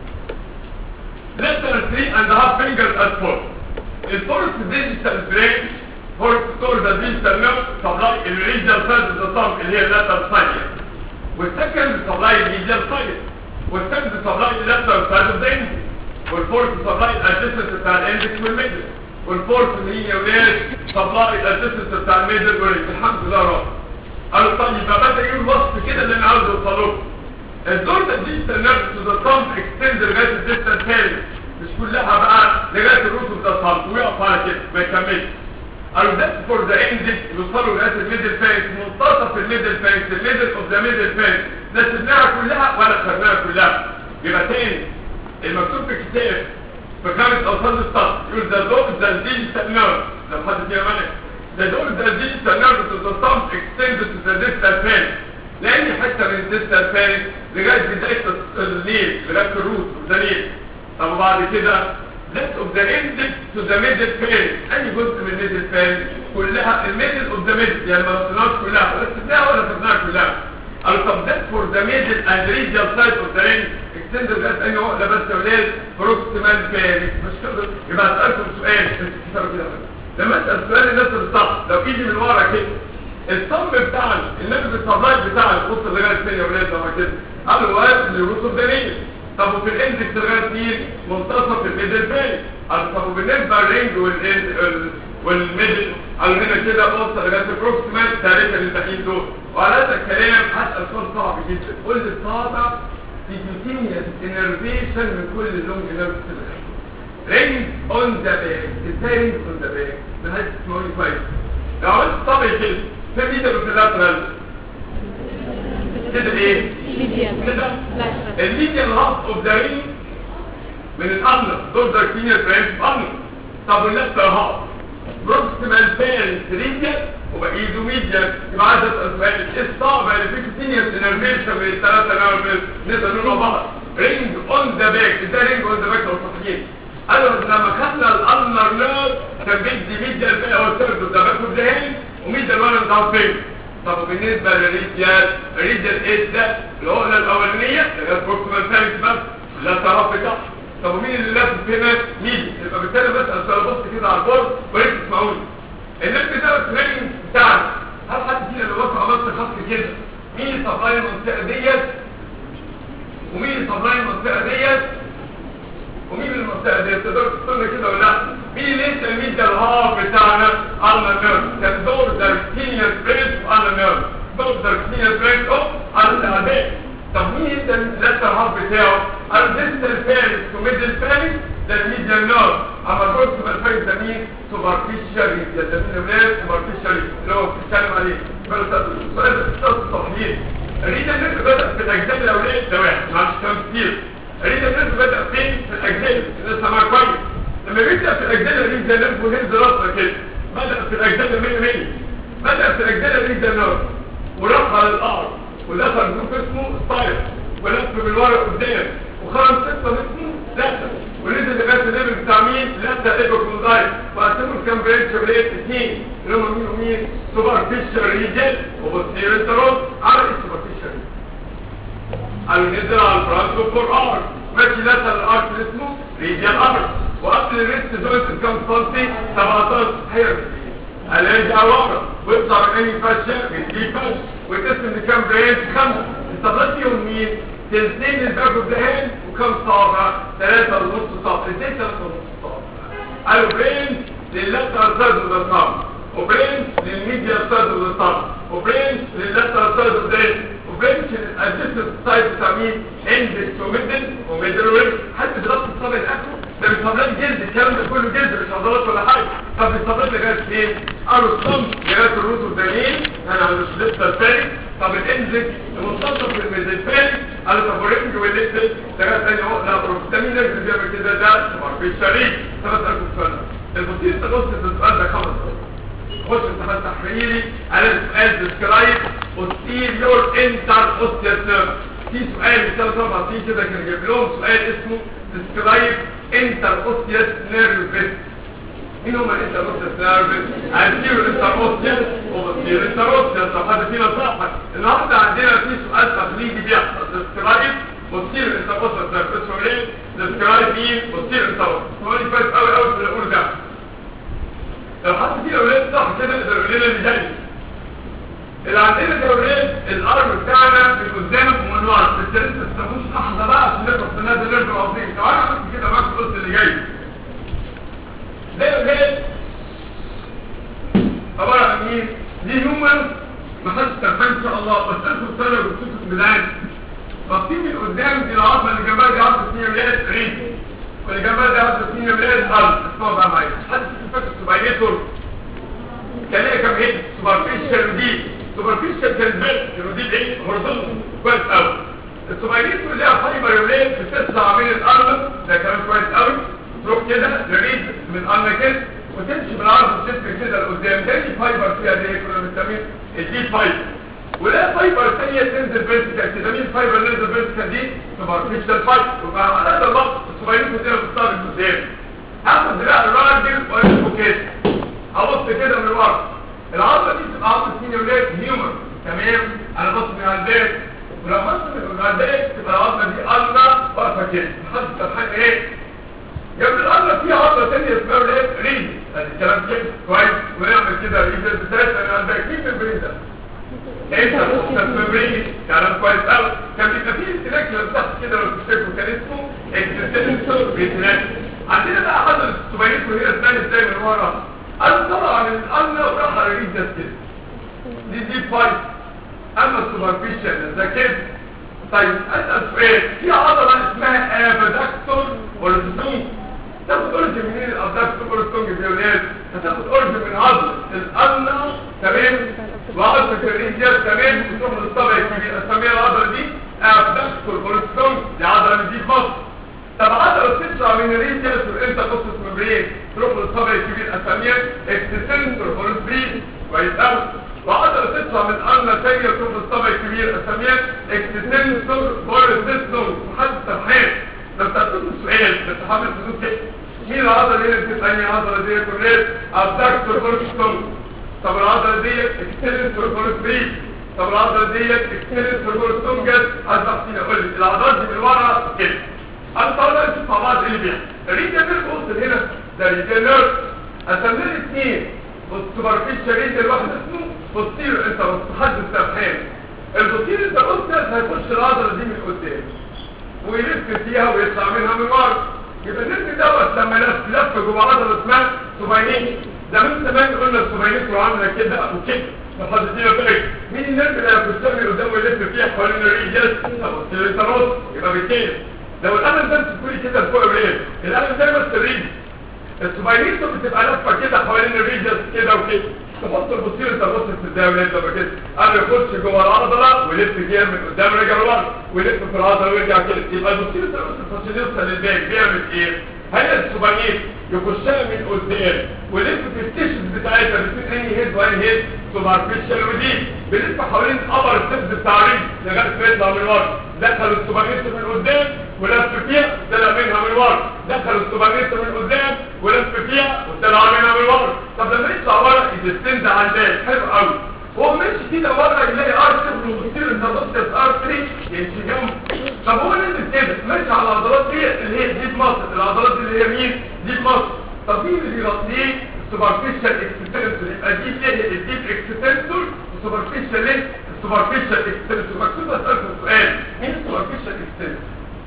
less than 3 and a half fingers at four الفورس ديجيتال برين فورس ستور ذا ديجيتال نيرف سبلاي الريجال سايد اوف ذا tongue اللي هي اللاتر سايد والسكند سبلاي الريجال سايد والثالث سبلاي اللاتر سايد اوف ذا اندكس والفورث سبلاي الادجستنس بتاع الاندكس والميدل والفورث اللي هي ولاد سبلاي الادجستنس بتاع الميدل والريجل الحمد لله رب قالوا طيب يبقى بدا يقول وصف كده اللي انا عاوز اوصل له الدور ده ديجيتال نيرف تو ذا ثامب اكستند لغايه الديستال ثاني مش كلها بقى لغايه الروت اوف ذا ثامب ويقف على كده ما يكملش قالوا ده فور ذا اندكس يوصلوا لغايه الميدل فانس منتصف الميدل فانس الميدل اوف ذا ميدل فانس لا سيبناها كلها ولا خدناها كلها يبقى تاني المكتوب في الكتاب في خامس اوصال السطر يقول ذا دور ذا ديجيتال نيرف لو حد فيها مانع ذا دور ذا ديجيتال نيرف تو ذا ثامب اكستند تو ذا ديستال فانس لأي حتة من الديستال فانس لغاية بداية النيل لغاية الروت وذا نيل طب وبعد كده left of the index to the middle phase اي جزء من الميدل phase كلها الميدل of the middle يعني ما رسمناش كلها ولا رسمناها ولا رسمناها كلها قالوا طب that for the middle and radial side of the ring extend لغايه اي عقله بس يا ولاد proximal phase مش كده يبقى اسالكم سؤال انتوا كده لما اسال سؤال الناس اللي صح لو ايدي من ورا كده الصم بتاعنا النبي بالصبلاي بتاعنا بص لغايه الثانيه يا ولاد لما كده قالوا واقف للرسل ده ليه طب وفي الاندكس لغايه مين منتصف الميدل فين طب وبالنسبه للرينج والإند- والميدل قالوا هنا كده بص لغايه البروكسيمال تاريخ الباقيين دول وعلى هذا الكلام هسال سؤال صعب جدا قول لي الصابع في كيوتينيوس انرفيشن من كل اللونج نيرف رينج اون ذا باك ازاي رينج اون ذا باك ده هتسمعوني كويس لو عملت طبع كده في ميدل وفي لاترال كده ايه كده الميديان هاف اوف ذا رينج من الامنر دول ذا كينيا فرانس امنر طب اللفت هاف بروكسيمال فيرنس ريجن وبقيده ميديان يبقى عايز اسال سؤال ايه الصعب اللي فيه كينيا انرفيشن من الثلاثه نيرفز نقدر نقول مع بعض رينج اون ذا باك ده رينج اون ذا باك لو صحيين قالوا لما خدنا الامنر نيرف كان بيدي ميديان في هو الثيرد ذا باك اوف ذا هيد وميديان وان داون فين طب وبالنسبة للريجيال الريجيال ايه ده العقلة الأولانية اللي هي البروكسيمال فالكس بس لا الطرف بتاعها طب ومين اللي لف هنا مين يبقى بالتالي بسأل سؤال بص كده على البورد وليس تسمعوني الناس ده التريننج بتاعنا هل حد فينا لو بص عملت خط كده مين سبلاي المنطقة ديت ومين سبلاي المنطقة ديت ومين المنطقة ديت تقدر تقول كده ولا لا مين اللي انت الميديا الهاف بتاعنا على نيرف كان دور داركتينيا بريس على نيرف دور داركتينيا بريس اوف على الاعداء طب مين انت اللاتر هاف بتاعه على ديستال فارس وميدل فارس ده الميديا نيرف اما البروكسيمال فارس ده مين سوبرفيشال يا ده مين ولاد سوبرفيشال اللي هو بتتكلم عليه سؤال التصحيح الريجن نيرف بدأ في الاجزاء الاولانيه ده واحد معلش كلام كتير الريجن نيرف بدأ فين في الاجزاء الناس سمعها كويس لما بيبدأ في الأجزاء الريج ده نرفه هز راسنا كده بدأ في الأجزاء المية مية بدأ في الأجزاء الريج ده نرف ورفع على الأرض ودخل جروب اسمه ستايل ولف بالورق قدام وخرج ستة اسمه لاتة ونزل لغاية الليفل بتاع مين؟ لاتة ايبوكوندايل وقسموا الكام بريتش بريت اثنين اللي هم مين ومين؟ سوبر فيشر ريجل وبصير انترون على ايه سوبر فيشر ريجل؟ قالوا نزل على الفرانكو فور ار ماشي لاتة الارك اللي اسمه ريجل ارك وقبل الريست جوينت كام سنتي 17 هيرجع هيرجع ورا ويطلع من انهي فاشة من دي فاشة وتقسم لكام برينش خمسة استفدت فيهم مين؟ تلتين الباك اوف ذا هاند وكام صابع؟ ثلاثة ونص صابع ازاي ثلاثة ونص صابع؟ قالوا برينش لللاترال سايد اوف ذا ثامب وبرينش للميديا سايد اوف ذا ثامب وبرينش لللاترال سايد اوف ذا وبرينش للادجستد سايد بتاع مين؟ اندكس وميدل وميدل ويل حد بيضغط الصابع الاخر ده مش عضلات جلد الكلام ده كله جلد مش عضلات ولا حاجه طب الصابع لغايه فين؟ قالوا الصمت لغايه الروت والدليل انا مش لسه الثاني طب الانزل المنتصف الميزيفالي قالوا طب الرينج والليتل لغايه ثاني اهو لا بروف ده مين اللي بيعمل كده ده طبعا في الشريك طب اسالكم سؤال البطيء تبص في السؤال ده خمس دقايق خش امتحان تحريري على سؤال ديسكرايب posterior انتر اوستيال نيرف في سؤال من ثلاث اربع سنين كده كان جايب لهم سؤال اسمه ديسكرايب انتر اوستيال نيرف مين هم الانتر اوستيال نيرف هنسير انتر اوستيال وبصير انتر اوستيال طب حد فينا صح النهارده عندنا في سؤال تقليدي بيحصل ديسكرايب بصير انتر اوستيال نيرف اسمه ايه ديسكرايب مين بصير انتر اوستيال كويس قوي قوي في الاول ده لو حد فينا اولاد صح كده يقدر يقول لنا اللي جاي اللي عندنا ده اولاد الارم بتاعنا من قدام ومن ورا بس لسه ما تستنوش لحظه بقى عشان نخلص من هذا الرجل العظيم لو انا عملت كده معاك قلت اللي جاي ده اولاد عباره عن مين؟ دي هيومن ما حدش تفهم ان شاء الله بس انتوا بتصلوا وبتشوفوا بالعين باصين من قدام دي العظمه اللي جنبها دي عظمه مين ولاد ريد واللي جنبها دي عظمه مين ولاد قلب اسمعوا بقى معايا حد فاكر سبعينيتور كان ايه كام هيد سوبرفيشال دي سوبرفيشال كان بيت الوديد ايه هورزونتال كويس قوي السوبرفيشال اللي ليها فايبر يولين بتطلع من الارض ده كلام كويس قوي تروح كده لريد من الارض كده وتمشي بالعرض وتسفر كده لقدام تاني فايبر فيها دي كنا بنسميه الدي فايبر ولا فايبر ثانيه تنزل فيرتيكال كده مين فايبر نزل فيرتيكال دي سوبرفيشال فايبر وبقى على هذا الوقت السوبرفيشال كده بتطلع قدام هاخد دراع الراجل واشوفه كده ابص كده من ورا العضله دي تبقى عضله مين يا ولاد هيومن تمام انا بص من على البيت ولو بص من على البيت تبقى العضله دي الله واقفه كده محدش سبحان ايه جنب العضله في عضله ثانيه اسمها ولاد ريد ادي الكلام كده كويس ونعمل كده ريد بتاعتنا من على البيت مين في البريد ده انت مستثمر مبريد كلام كويس قوي كان بيبقى فيه استلاك لو تحت كده لو تفتكروا كان اسمه اكزيستنسور بيتلاك عندنا بقى حضر السوبريت وهي الثاني ازاي من ورا قال طلع من الأمن وراح على ريد ده كده دي دي فايت اما السوبرفيشال ده كده طيب اسال سؤال في عضله اسمها ابداكتور اورزون تاخد اورج منين الابداكتور اورزون دي ولاد هتاخد اورج من عضله الامن تمام وعضله الريديال تمام وتروح للطبع الكبير اسميها العضله دي ابداكتور اورزون دي عضله دي فصل طب عضله تطلع من الريديال وانت قصه مبرين تروح للطبع الكبير اسميها اكستنسور اورزون كويس قوي وعضله تطلع من ارنا ثانيه تروح للطبع الكبير اسميها اكستنسور بورسيستور محدد تفحيص ده بتعطيك السؤال بس حابب تدوس كده مين العضله اللي هي بتبقى عضله دي كلها ابداكتور بورسيستور طب العضله دي اكستنسور بورسيستور طب العضله دي اكستنسور بورسيستور جت هتبقى اقول لك العضلات دي من ورا كده هنطلع نشوف مع بعض ايه اللي بيحصل الريجن نيرف وصل هنا ده ريجن نيرف اسميه الاثنين والسوبرفيشال ريجن واحد اسمه بوستيرو انت متحدث تفهيم البوستيرو انت قلت هيخش العضله دي من قدام ويلف فيها ويطلع منها من ورا يبقى النرف دوت لما لف لف جوه عضله اسمها سوباينيك ده من زمان قلنا السوباينيك عامله كده وكده لحد دي فاكر مين النرف اللي هيخش من قدام ويلف فيها حوالين الريجن البوستيرو انت نص يبقى بالكده لو القلم ده تقولي كده لفوق ايه القلم ده بس الريجن السوباينيتو بتبقى لفه كده حوالين الريجن كده وكده تحط البطير انت بص في الدايره لما كده قبل يخش جوه العضله ويلف فيها من قدام رجع لورا ويلف في العضله ويرجع كده يبقى البطير انت بص عشان يوصل للباك بيعمل ايه هي السوبانيت يخشها من قدام ويلف في التيشنز بتاعتها بتكون انهي هيد وانهي هيد سوبرفيشال ودي بيلف حوالين الابر ستيبس بتاع الريج لغايه ما يطلع من ورا دخل السوبانيت من قدام ولف فيها طلع منها من ورا دخل السوبانيت من قدام ولف فيها وطلع منها من ورا طب لما يطلع ورا يدستند على الباك حلو قوي وهو ماشي كده ورا يلاقي ارتر وبيصير انت بص ارتري يمشي جنبه طب هو نزل كده ماشي على العضلات دي اللي هي ديب ماسل العضلات دي اللي هي مين ديب ماسل طب مين اللي بيغطيه السوبرفيشال اكستنسور يبقى دي ايه الديب اكستنسور السوبرفيشال ايه السوبرفيشال اكستنسور مكتوب اسالكم سؤال مين السوبرفيشال اكستنسور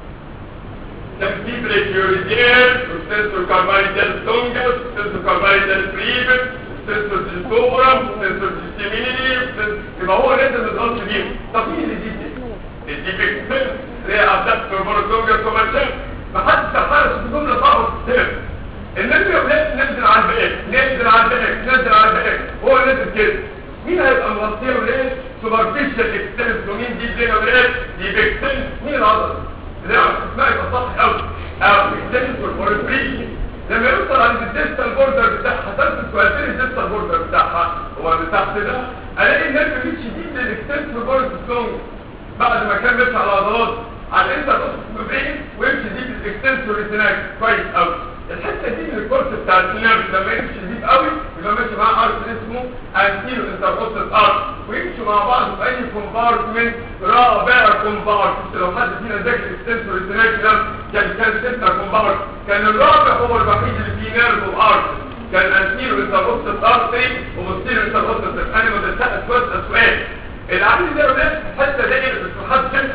تكتيب ريكيوريدير سنسور كاربايدال تونجس سنسور كاربايدال بريفت سنسور ديسكوبرم سنسور ديستيميني يبقى هو لازم الغلط دي طب مين اللي دي دي الديب اكستنسور اللي هي ادابتور مونوتونجس وماتشن محدش تحرش بجمله صعبه في السير النبي يا ننزل على الباقي ننزل على الباقي ننزل على الباقي هو نزل كده مين هيبقى مغطيه وليه سوبرفيشال اكستنس ومين دي بلين وليه دي بيكستنس مين العضله لا اسمها يبقى صح قوي او اكستنس والفورفري لما يوصل عند الديستال بوردر بتاعها تنسى سؤالتين الديستال بوردر بتاعها هو اللي تحت ده الاقي النرف مش شديد للاكستنس بوردر ستونج بعد ما كان ماشي على العضلات على انت تقص مبين ويمشي دي بالاكستنس والريتناك كويس قوي الحته دي من الكورس بتاع النيرف لما يمشي ديب قوي يبقى ماشي معاه ارت اسمه انتيرو انتركوستال ارت ويمشوا مع بعض في اي كومبارتمنت رابع كومبارتمنت لو حد فينا ذاكر اكستنسور ريتناك ده كان كان ستة كومبارت كان الرابع هو الوحيد اللي فيه نيرف وارت كان انتيرو انتركوستال ارت وبوستيرو انتركوستال انا ما بتسال سؤال سؤال العامل ده ده الحته دي اللي بتحط كده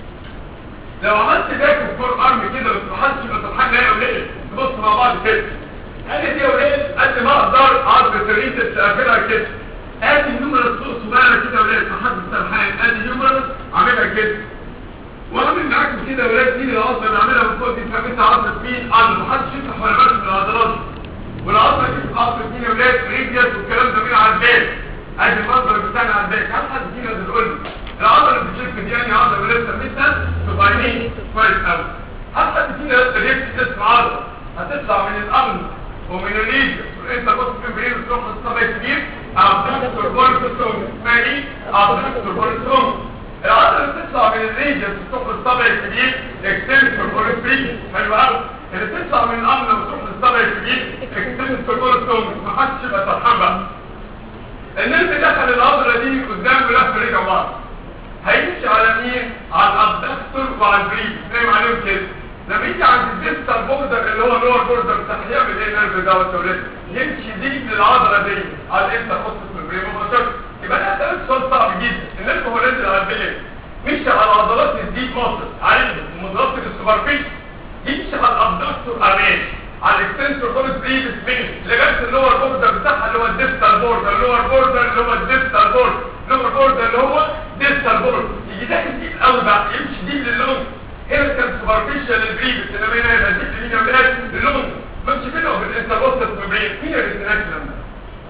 لو عملت باك فور ارم كده بس ما حدش يبقى سبحان الله قليل نبص مع بعض كده ادي دي قليل قد ما اقدر عرض الريسس اقفلها كده ادي النمره الصوت صغيره كده قليل ما حدش سبحان ادي النمره عاملها كده واعمل معاكم كده ولاد دي العضله اللي عاملها من فوق دي فهمتها عضله مين ارم ما حدش يفتح ولا بس العضلات دي والعضله دي عضله مين يا ولاد ريديوس والكلام ده مين على البال ادي المصدر بتاعنا على البال هل حد فينا بيقول لي العضله اللي بتشوف دي يعني عضله لسه سميتها سوباينين كويس قوي حتى فينا لسه ريكس اسم عضله هتطلع من الامن ومن الليجس انت بص في برين تروح للصبع كبير ابدكتور بورتوم اسمها ايه ابدكتور بورتوم العضله اللي بتطلع من الليجس وتروح للصبع الكبير اكستنسور بورتوم حلو قوي اللي بتطلع من الامن وتروح للصبع الكبير اكستنسور بورتوم ما حدش يبقى فرحان بقى الناس دخل العضله دي قدام ولف رجع بعض هيمشي على مين على الابدكتور وعلى البريف زي ما عليهم كده لما يجي عند الديستال بوردر اللي هو اللور بوردر بتاع هيعمل ايه النيرف ده والتوليد يمشي دي للعضله دي على الانت خط في البريف مباشره يبقى ده ثلاث سؤال صعب جدا النيرف هو نازل على البلد مشي على عضلات الديب ماسل عليه ومضغط السوبرفيش يمشي على الابدكتور امان على الاكستنسور خالص بريف سبيس لغايه اللور بوردر بتاعها اللي هو الديستال بوردر اللور بوردر اللي هو الديستال بوردر اللور بوردر اللي هو ديستال بوردر يجي داخل دي الاول بقى يمشي دي للون هنا كان سوبرفيشال للبريف انما هنا يبقى دي مين يا اللون ماشي كده بالانتربوستس ميمبرين مين الريتناكلم ده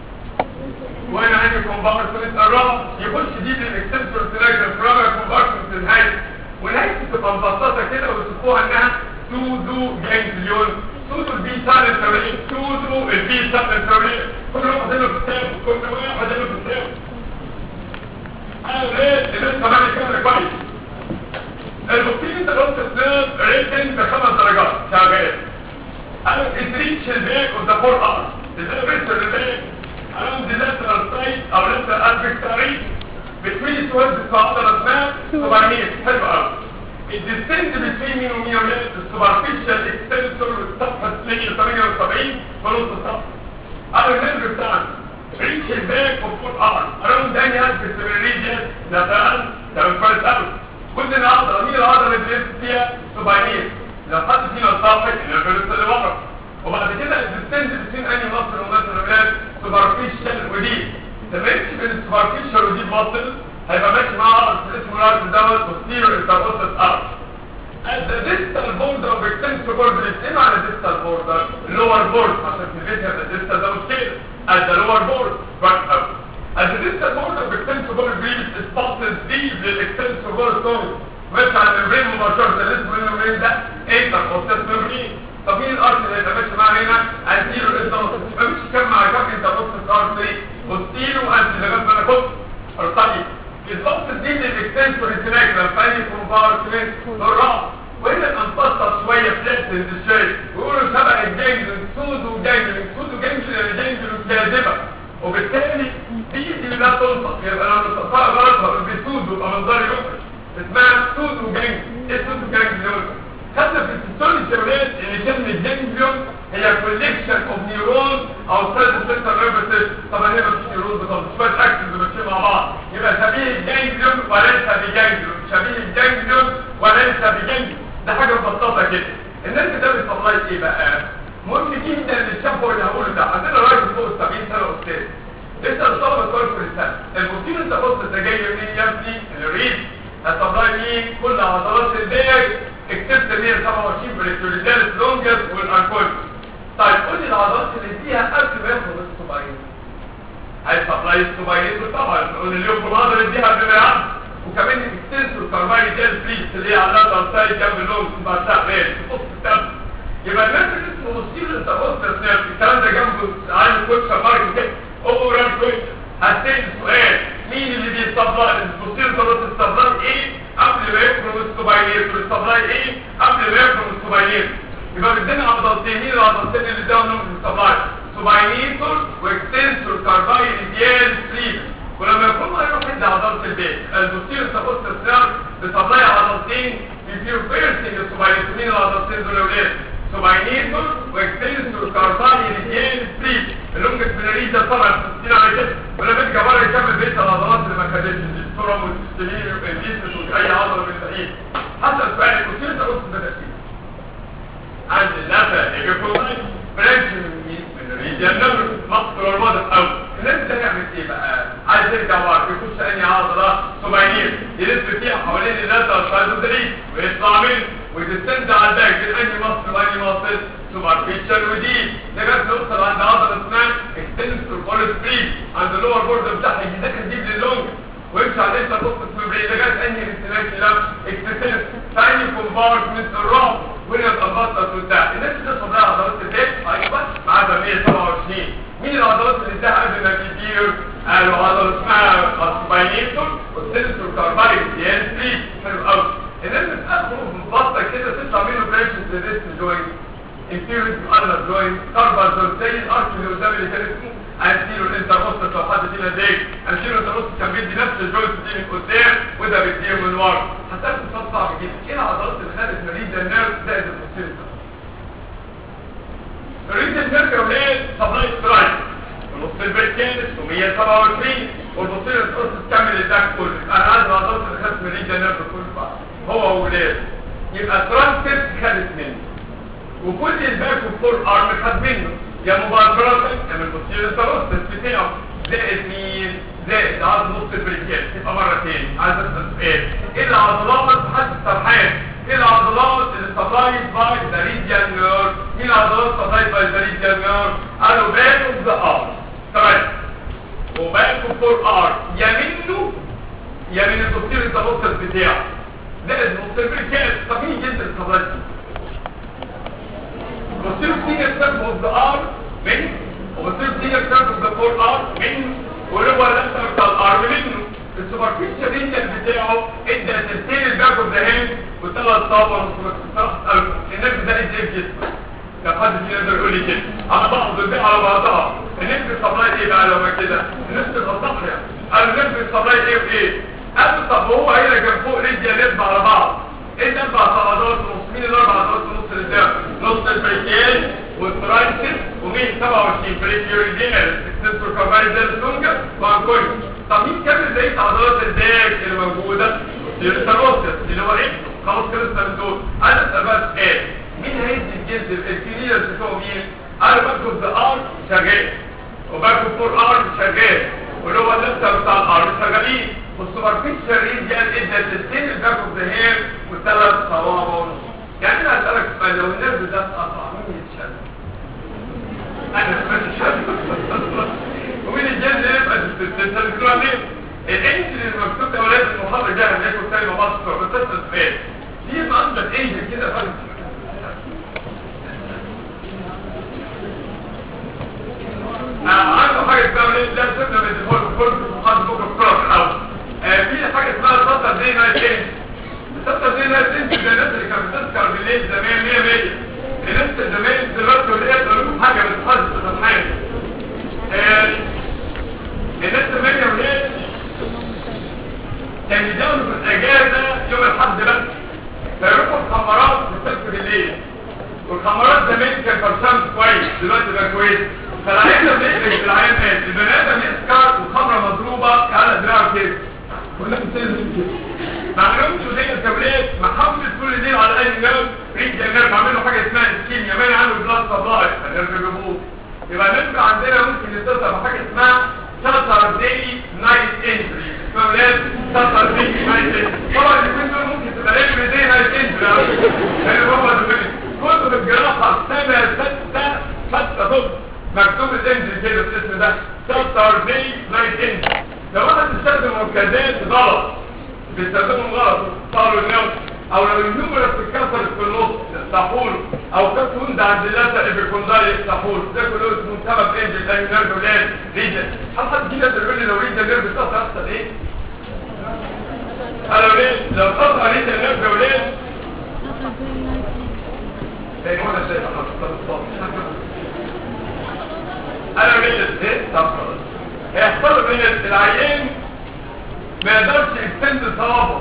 وهنا عندي كومبارتمنت الرابع يخش دي للاكستنسور ريتناكلم في رابع كومبارتمنت النهايه ونهايه تبقى مبسطه كده وبيسموها انها سودو جانجليون سودو البي سال الفوريه سودو البي سال الفوريه كل واحد له كتاب كل واحد له كتاب انا ليه لسه بعمل كده كويس المفروض انت لو تسلم ريتنج بخمس درجات شغال انا اتريتش الباك اوف ذا فور ار ازاي بس الباك around the lateral side او lateral advectory between two heads بتاع عضلة اسمها سوبرميس حلو قوي الديستنت بين مين ومين ومين السوبرفيشال اكستنسور والصفحة 78 بنص الصفحة انا النمر بتاعنا ريتش الباك اوف فور ار around the advectory region lateral ده من كويس قوي كل العضلة مين العضلة اللي بنلبس فيها سوباينيس لو حد فينا صافي الفيروس اللي ورا وبعد كده الديستنس بين انهي مصر ومصر الولاد سوبرفيشال ودي لما يمشي بين السوبرفيشال ودي مصر هيبقى ماشي مع عضلة اسمه الارض دوت وستيرو انتربوستس ارض at the distal border of extensor border ايه معنى distal border lower border عشان في الفيديو ده distal ده مشكلة at the lower border right up at the distal border of extensor border breathe is passes deep للاكستنسور border stone ماشي على الممبرين مباشرة اللي اسمه الممبرين ده انتربوستس ممبرين طب مين الارض اللي هيبقى ماشي معانا هنا انتيرو انتربوستس يبقى مش كام مع كام انتربوستس ارض ايه بوستيرو انتي لغايه ما انا كنت طيب الضغط دي للاكستنسور انتراكتر فاني كومبارتمنت بالراس وهنا ننبسط شويه فلات الشاي ويقولوا سبق الجنجل سودو جنجل سودو جنجل يعني جنجل جاذبه وبالتالي تيجي دي لا تنطق يبقى لو نطقها غلط بسود يبقى منظر يخرج اسمها سودو جانج ايه سودو جانج دول خدنا في السيستول الشمالية ان كلمة جانجليون هي كوليكشن اوف نيورونز او سيرد سنتر نيرفس سيستم طبعا هي مفيش نيورونز خالص شوية اكشنز ماشيين مع بعض يبقى شبيه الجانجليون وليس بجانجليون شبيه الجانجليون وليس بجانجليون ده حاجة مبسطة كده الناس ده بيطلعي ايه بقى مهم جدا اللي الشاب اللي هقوله ده عندنا راجل فوق ال 70 سنة استاذ لسه الطلبة سؤال كل سنة المصيبة انت بص انت جاي منين يا ابني الريد هتطلعي مين كل عضلات البيج اكتبت 127 بريتوليدالس لونجس والانكول طيب قول لي العضلات اللي فيها قبل ما ياخد السوباين هيسبلاي السوباين طبعا قلنا اليوم في المحاضرة اديها قبل ما يعمل وكمان الاكستنسور كارماي جيل بليس اللي هي على اللاتر سايد جنب اللونج بعد ساعة بال في نص التم يبقى الناس اللي اسمه مصير التوسط نفسي الكلام ده جنبه عامل كوتش مارك كده هو ران كويس هتسأل سؤال مين اللي بيستبلاي المصير التوسط السبلاي ايه قبل ما يخرج السوباينير والسبلاي ايه قبل ما يخرج السوباينير يبقى بدنا عضلتين مين العضلتين اللي داونهم في السبلاي سوباينيتور واكستنسور كارباي ريديال سليب ولما يكون ما يروح عند عضلة البيت البوستير تبص السنار بتطلع عضلتين يفيرو بيرسينج السوباينيتور مين العضلتين دول يا ولاد سوباينيتور واكستنسور كارباي ريديال سليب اللونجس بناريزا طبعا بتستين على كده ولما يجي بره يكمل بيت العضلات اللي ما خدتش السورم والسليم والجيسس واي عضله من التحيل حتى السؤال البوستير تبص بالترتيب عند النفع يجيكم برانش من الريجن نمر مصر والمدى الاول الناس ده يعمل ايه بقى عايز يرجع ورا يخش اني عضله سوباينير يلف فيها حوالين اللاتر الفايزودريس ويطلع منه ويتستنزع على الباك اني مصر واني مصر سوبر فيتشر ودي لغايه نوصل عند عضله اسمها اكستنسور بول سبريد عند اللور بورد بتاعها يجي داخل جيب للونج ويمشي على انت نص مبريد لغايه اني انتلاك لم اكستنس ثاني كومبارتمنت الرعب وهنا البطه وبتاع الناس اللي صدرها عضلات البيت ايوه معاها 127 مين العضلات اللي اداها قبل ما تدير قالوا عضله اسمها السباينيتور والسنسور كاربايك دي ان 3 حلو قوي الناس بتاخده ببطه كده تطلع منه برانشز للريست جوينت inferior to ulnar joint كاربال جوينت زي الارك اللي قدام اللي كان اسمه انتيرو الانترنوست لو حد فينا ضايق انتيرو الانترنوست كان بيدي نفس الجوينت دي من قدام وده بيديه من ورا هتلاقي الصوت صعب جدا ايه العضلات اللي خدت مريض النيرف زائد المصير مريض النيرف يا ولاد سبلاي سترايك النص البريكانس و127 والمصير الانترنوست تكمل الباك كله يبقى انا عايز العضلات اللي خدت مريض النيرف كله بعض هو وولاده يبقى ترانسفيرس خدت منه وكل الباك والفور ارم خد منه يا مباشرة يا من المصير الترسس بتاعه زائد مين زائد عضل نص البريكات يبقى مرة تاني عايز اسأل سؤال ايه العضلات حد سرحان ايه العضلات اللي سبلايز باي ذا ريديال نيرف مين العضلات سبلايز باي ذا ريديال نيرف قالوا باك اوف ذا ارم تمام وباك اوف فور ارم يا منه يا من المصير الترسس بتاعه زائد نص البريكات طب مين جنس السبلايز وبصير سيجا سيرف اوف ذا ار منه وبصير سيجا سيرف اوف ذا فور ار منه وهو الانتر بتاع الارم منه السوبرفيشال رينجل بتاعه ادى تلتين الباك اوف ذا هاند وثلاث طابع النفس ده ازاي في جسمك لو حد فينا يقدر يقول لي كده على بعض البيع على بعضها النفس السبلاي ايه بقى لو ما كده النفس الضحيه قال النفس السبلاي ايه وايه قال طب هو هنا كان فوق رجل نسبة على بعض ايه الاربع عضلات ونص مين الاربع عضلات ونص اللي قدام نص البريكيال والترايسس ومين 27 بريكيوريدينال اكسنسور كافايزل سونجا وانكوين طب مين كامل زي عضلات الداك اللي موجوده السيرتاروسس اللي هو ايه خلاص خلصنا من دول انا اسال بقى سؤال مين هيدي الجلد الكلينير بتوع مين انا باخد ذا ار شغال وباخد فور ار شغال واللي هو اللسه بتاع الار شغالين والسوبرفيشال ريديال ادى تلتين الباك اوف ذا هير وثلاث صوابع ونص يعني انا اسالك سؤال لو النرف ده اتقطع مين يتشد؟ انا مش شد ومين الجلد يبقى تستنزلوا عليه الانجل اللي مكتوب ده ولاد المحاضره جايه من ياكل تاني مع بعض بس تسال سؤال في يبقى عندك انجل كده فرق عنده حاجه اسمها لا سيبنا من الديفولت كل محاضره بكره بكره الاول في حاجه اسمها السطر دي نايت انجل السطر دي نايت انجل ده الناس اللي كانت بتذكر بالليل زمان 100 100 الناس زمان دلوقتي ولقيت لكم حاجه بتحدث الحاجه الناس ما عملهمش وديه التوليد محمد كل دي على اي نيرف ريد النيرف عامل له حاجه اسمها اسكيميا مانع عنه بلاد سبلاي النيرف بيجيبوه يبقى النيرف عندنا ممكن يتصل بحاجه اسمها شاتر دي نايت انجري اسمها ولاد شاتر دي نايت انجري طبعا الاثنين دول ممكن تبقى رجل دي نايت انجري لان هم دول كتب الجراحه سنه سته سته ضد مكتوب الانجري كده الاسم ده شاتر دي نايت انجري لو واحد استخدم مركزات غلط بيستخدمهم غلط صاروا النوم او لو النمرة اتكسرت في النص يفتحوا له او كانت وند عند اللاتة ابيكونداري يفتحوا له ده كله اسمه سبب انجل اي نيرف ولاد ريجن هل حد كده يقول لي لو ريجن نيرف اتقطع يحصل ايه؟ قالوا ليه؟ لو اتقطع ريجن نيرف ولاد ايه هو انا شايف انا ليه؟ ايه؟ طب خلاص هيحصل من العيان ما يقدرش يكتند صوابه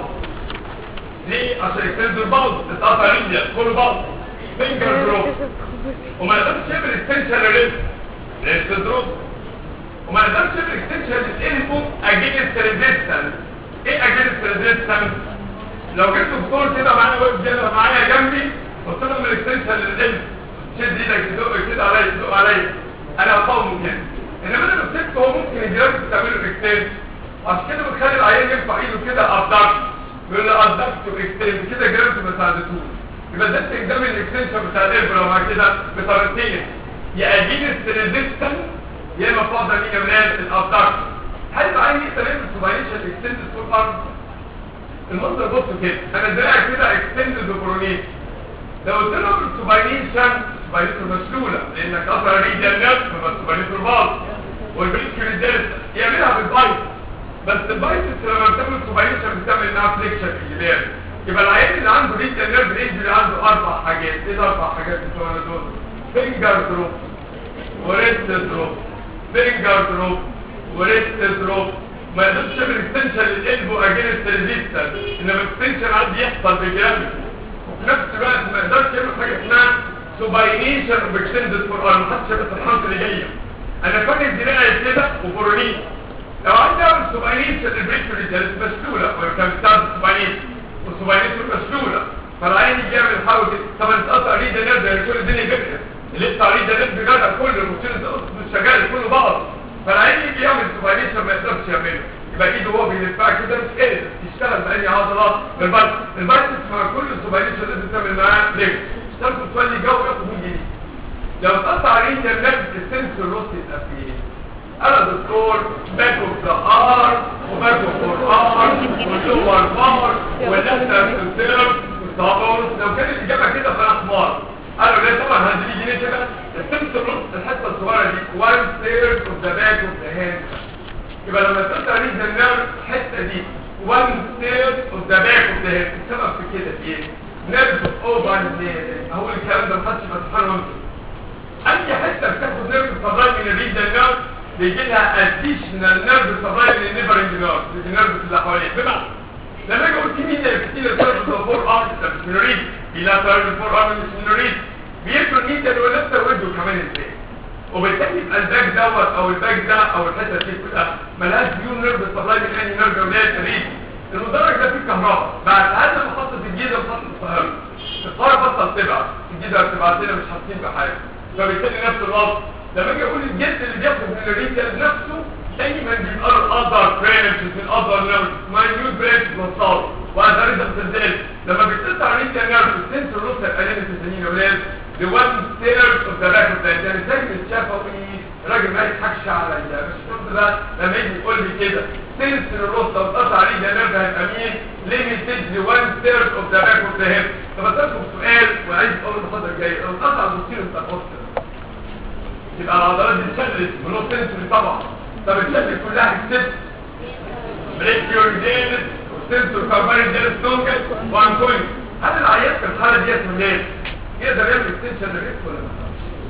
ليه؟ عشان يكتند البلد اتقطع رجل كله بلد فينجر دروب وما يقدرش يعمل اكستنشن للريست ريست دروب وما يقدرش يعمل اكستنشن للانفو اجينست ريزيستنس ايه اجينست ريزيستنس؟ لو جبت دكتور كده معايا واقف كده معايا جنبي قلت له اعمل اكستنشن للانف شد ايدك تدق كده عليا تدق عليا انا هقاومه كده انما انا مسكته هو ممكن يجرب تعمله اكستنشن عشان كده بتخلي العيان يرفع ايده كده ابدكت يقول لي ابدكت واكستنشن كده جربت ما ساعدتوش يبقى ده استخدام الاكستنشن بتاع الابره مع كده بطريقتين يا اجينست ريزيستنس يا اما فاضل مين من الابدكت هل العيان يقدر يعمل سوبايشن اكستند فور ارم المنظر بصوا كده انا دراعي كده اكستند وبرونيت لو قلت له السوباينيشن سوباينيشن مشلوله لانك اثر ريديال نيرف فبقى سوباينيشن الباص والبريك ريديال يعملها بالبايت بس البايت لما بتعمل سوباينيشن بتعمل انها فليكشن في الجبال يبقى العيان اللي عنده ريديال نيرف رينج عنده اربع حاجات ايه الاربع حاجات بتوع دول فينجر دروب وريست دروب فينجر دروب وريست دروب ما يقدرش يعمل اكستنشن للقلب اجينست ريزيستنس انما الاكستنشن عندي يحصل بالجرافيتي وفي نفس الوقت ما يقدرش يعمل حاجه اسمها سوباينيشن اوف اكستندد فور ارم محدش شاف الحرف اللي جايه انا فاكر دراعي كده وبرونيت لو عايز اعمل سوباينيشن البريكتوري ده مسلوله كان بتاع سوباينيشن والسوباينيشن مسلوله فالعين يجي يعمل حاجه كده طب انت قطع ريد نرد يعني كل الدنيا جبهه اللي قطع ريد نرد بجد كل المشكله مش شغال كله بعض فالعين يجي يعمل سوباينيشن ما يقدرش يعمله يبقى ايده هو بيلفها كده مش قادر يشتغل بأي عضلات بالبايت البايت مع كل سوباينيشن لازم تعمل معاه ليه اشتغل تولي جو ياخد 100 جنيه لو اتقطع ريد نرد السنسور روس يبقى فيه انا دكتور باك اوف ذا ار وباك اوف ار واللور بار واللاتر سيرف والصابون لو كان الاجابه كده فانا حمار قالوا ليه طبعا هدي جنيه كده السنسور روس الحته الصغيره دي 1 ثيرد اوف ذا باك اوف ذا هاند يبقى لما تقطع ريد النيرف الحته دي 1 ثيرد اوف ذا باك اوف ذا هاند السبب في كده ايه؟ نيرف اوفر اهو الكلام ده محدش بيتفهم اي حته بتاخد نيرف سبلاي من الريد النيرف بيجي لها اديشنال نيرف سبلاي من النيفرنج نيرف النيرف اللي حواليه بمعنى لما اجي اقول في مين كتير سيرف فور ارم ده مش منوريد بلا سيرف فور ارم مش منوريد بياكل مين ده ولا وده كمان ازاي وبالتالي يبقى الباك دوت او الباك ده او الحته دي كلها ملهاش بيو نيرف سبلاي من اي نيرف ولا تريد المدرج ده فيه كهرباء بعد هذا محطه الجيزه ومحطه القاهره القاهره بطل تبعت الجيزه بتبعت لنا مش حاسين بحاجه فبالتالي نفس الوضع لما اجي اقول الجلد اللي بياخد من الريتال نفسه دايما بيبقى له الاذر برانشز من الاذر نيرف ماينيوت برانش مصاب وهذا رزق الزلزال لما بتقطع الريتال نيرف السنسور روس الالين التسنين اولاد the one third of the back of the يعني زي ما الشفوي راجل ما يضحكش عليا مش شفت بقى لما يجي يقول لي كده سنسور روس لو اتقطع عليه ده نيرف هيبقى مين limited the one third of the back of the head طب اسالكم سؤال وعايز اقول المحاضره الجايه لو اتقطع البوستيريور بتاع البوستيريور يبقى العضلات دي اتشلت من نص سنسوري طبعا طب اتشلت كلها اكسبت بريكيور ديلس وسنسور كارباني ديلس تونكل وانكوين هل العيان في الحاله ديت منين يقدر يعمل اكستنشن للريست ولا لا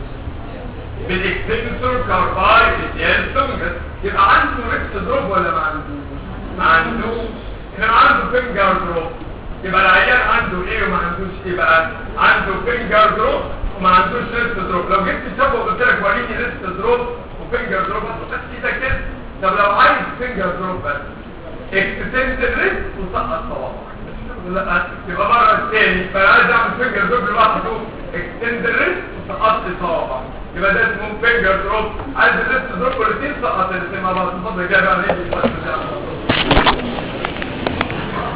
بالاكستنسور كارباني ديلس تونكل يبقى عنده ريست دروب ولا ما عندوش ما عندوش انما عنده فينجر دروب يبقى العيان عنده ايه وما عندوش ايه بقى عنده فينجر دروب وما عندوش ريست دروب لو جبت شافه وقلت لك وريني ريست دروب وفينجر دروب هتحط ايدك كده طب لو عايز فينجر دروب بس اكستند الريست وسقط صوابعك لا يبقى مرة تاني فانا عايز اعمل فينجر دروب لوحده اكستند الريست وسقط صوابعك يبقى ده اسمه فينجر دروب عايز الريست دروب والاثنين سقط الاثنين مع بعض الفترة الجاية بقى نيجي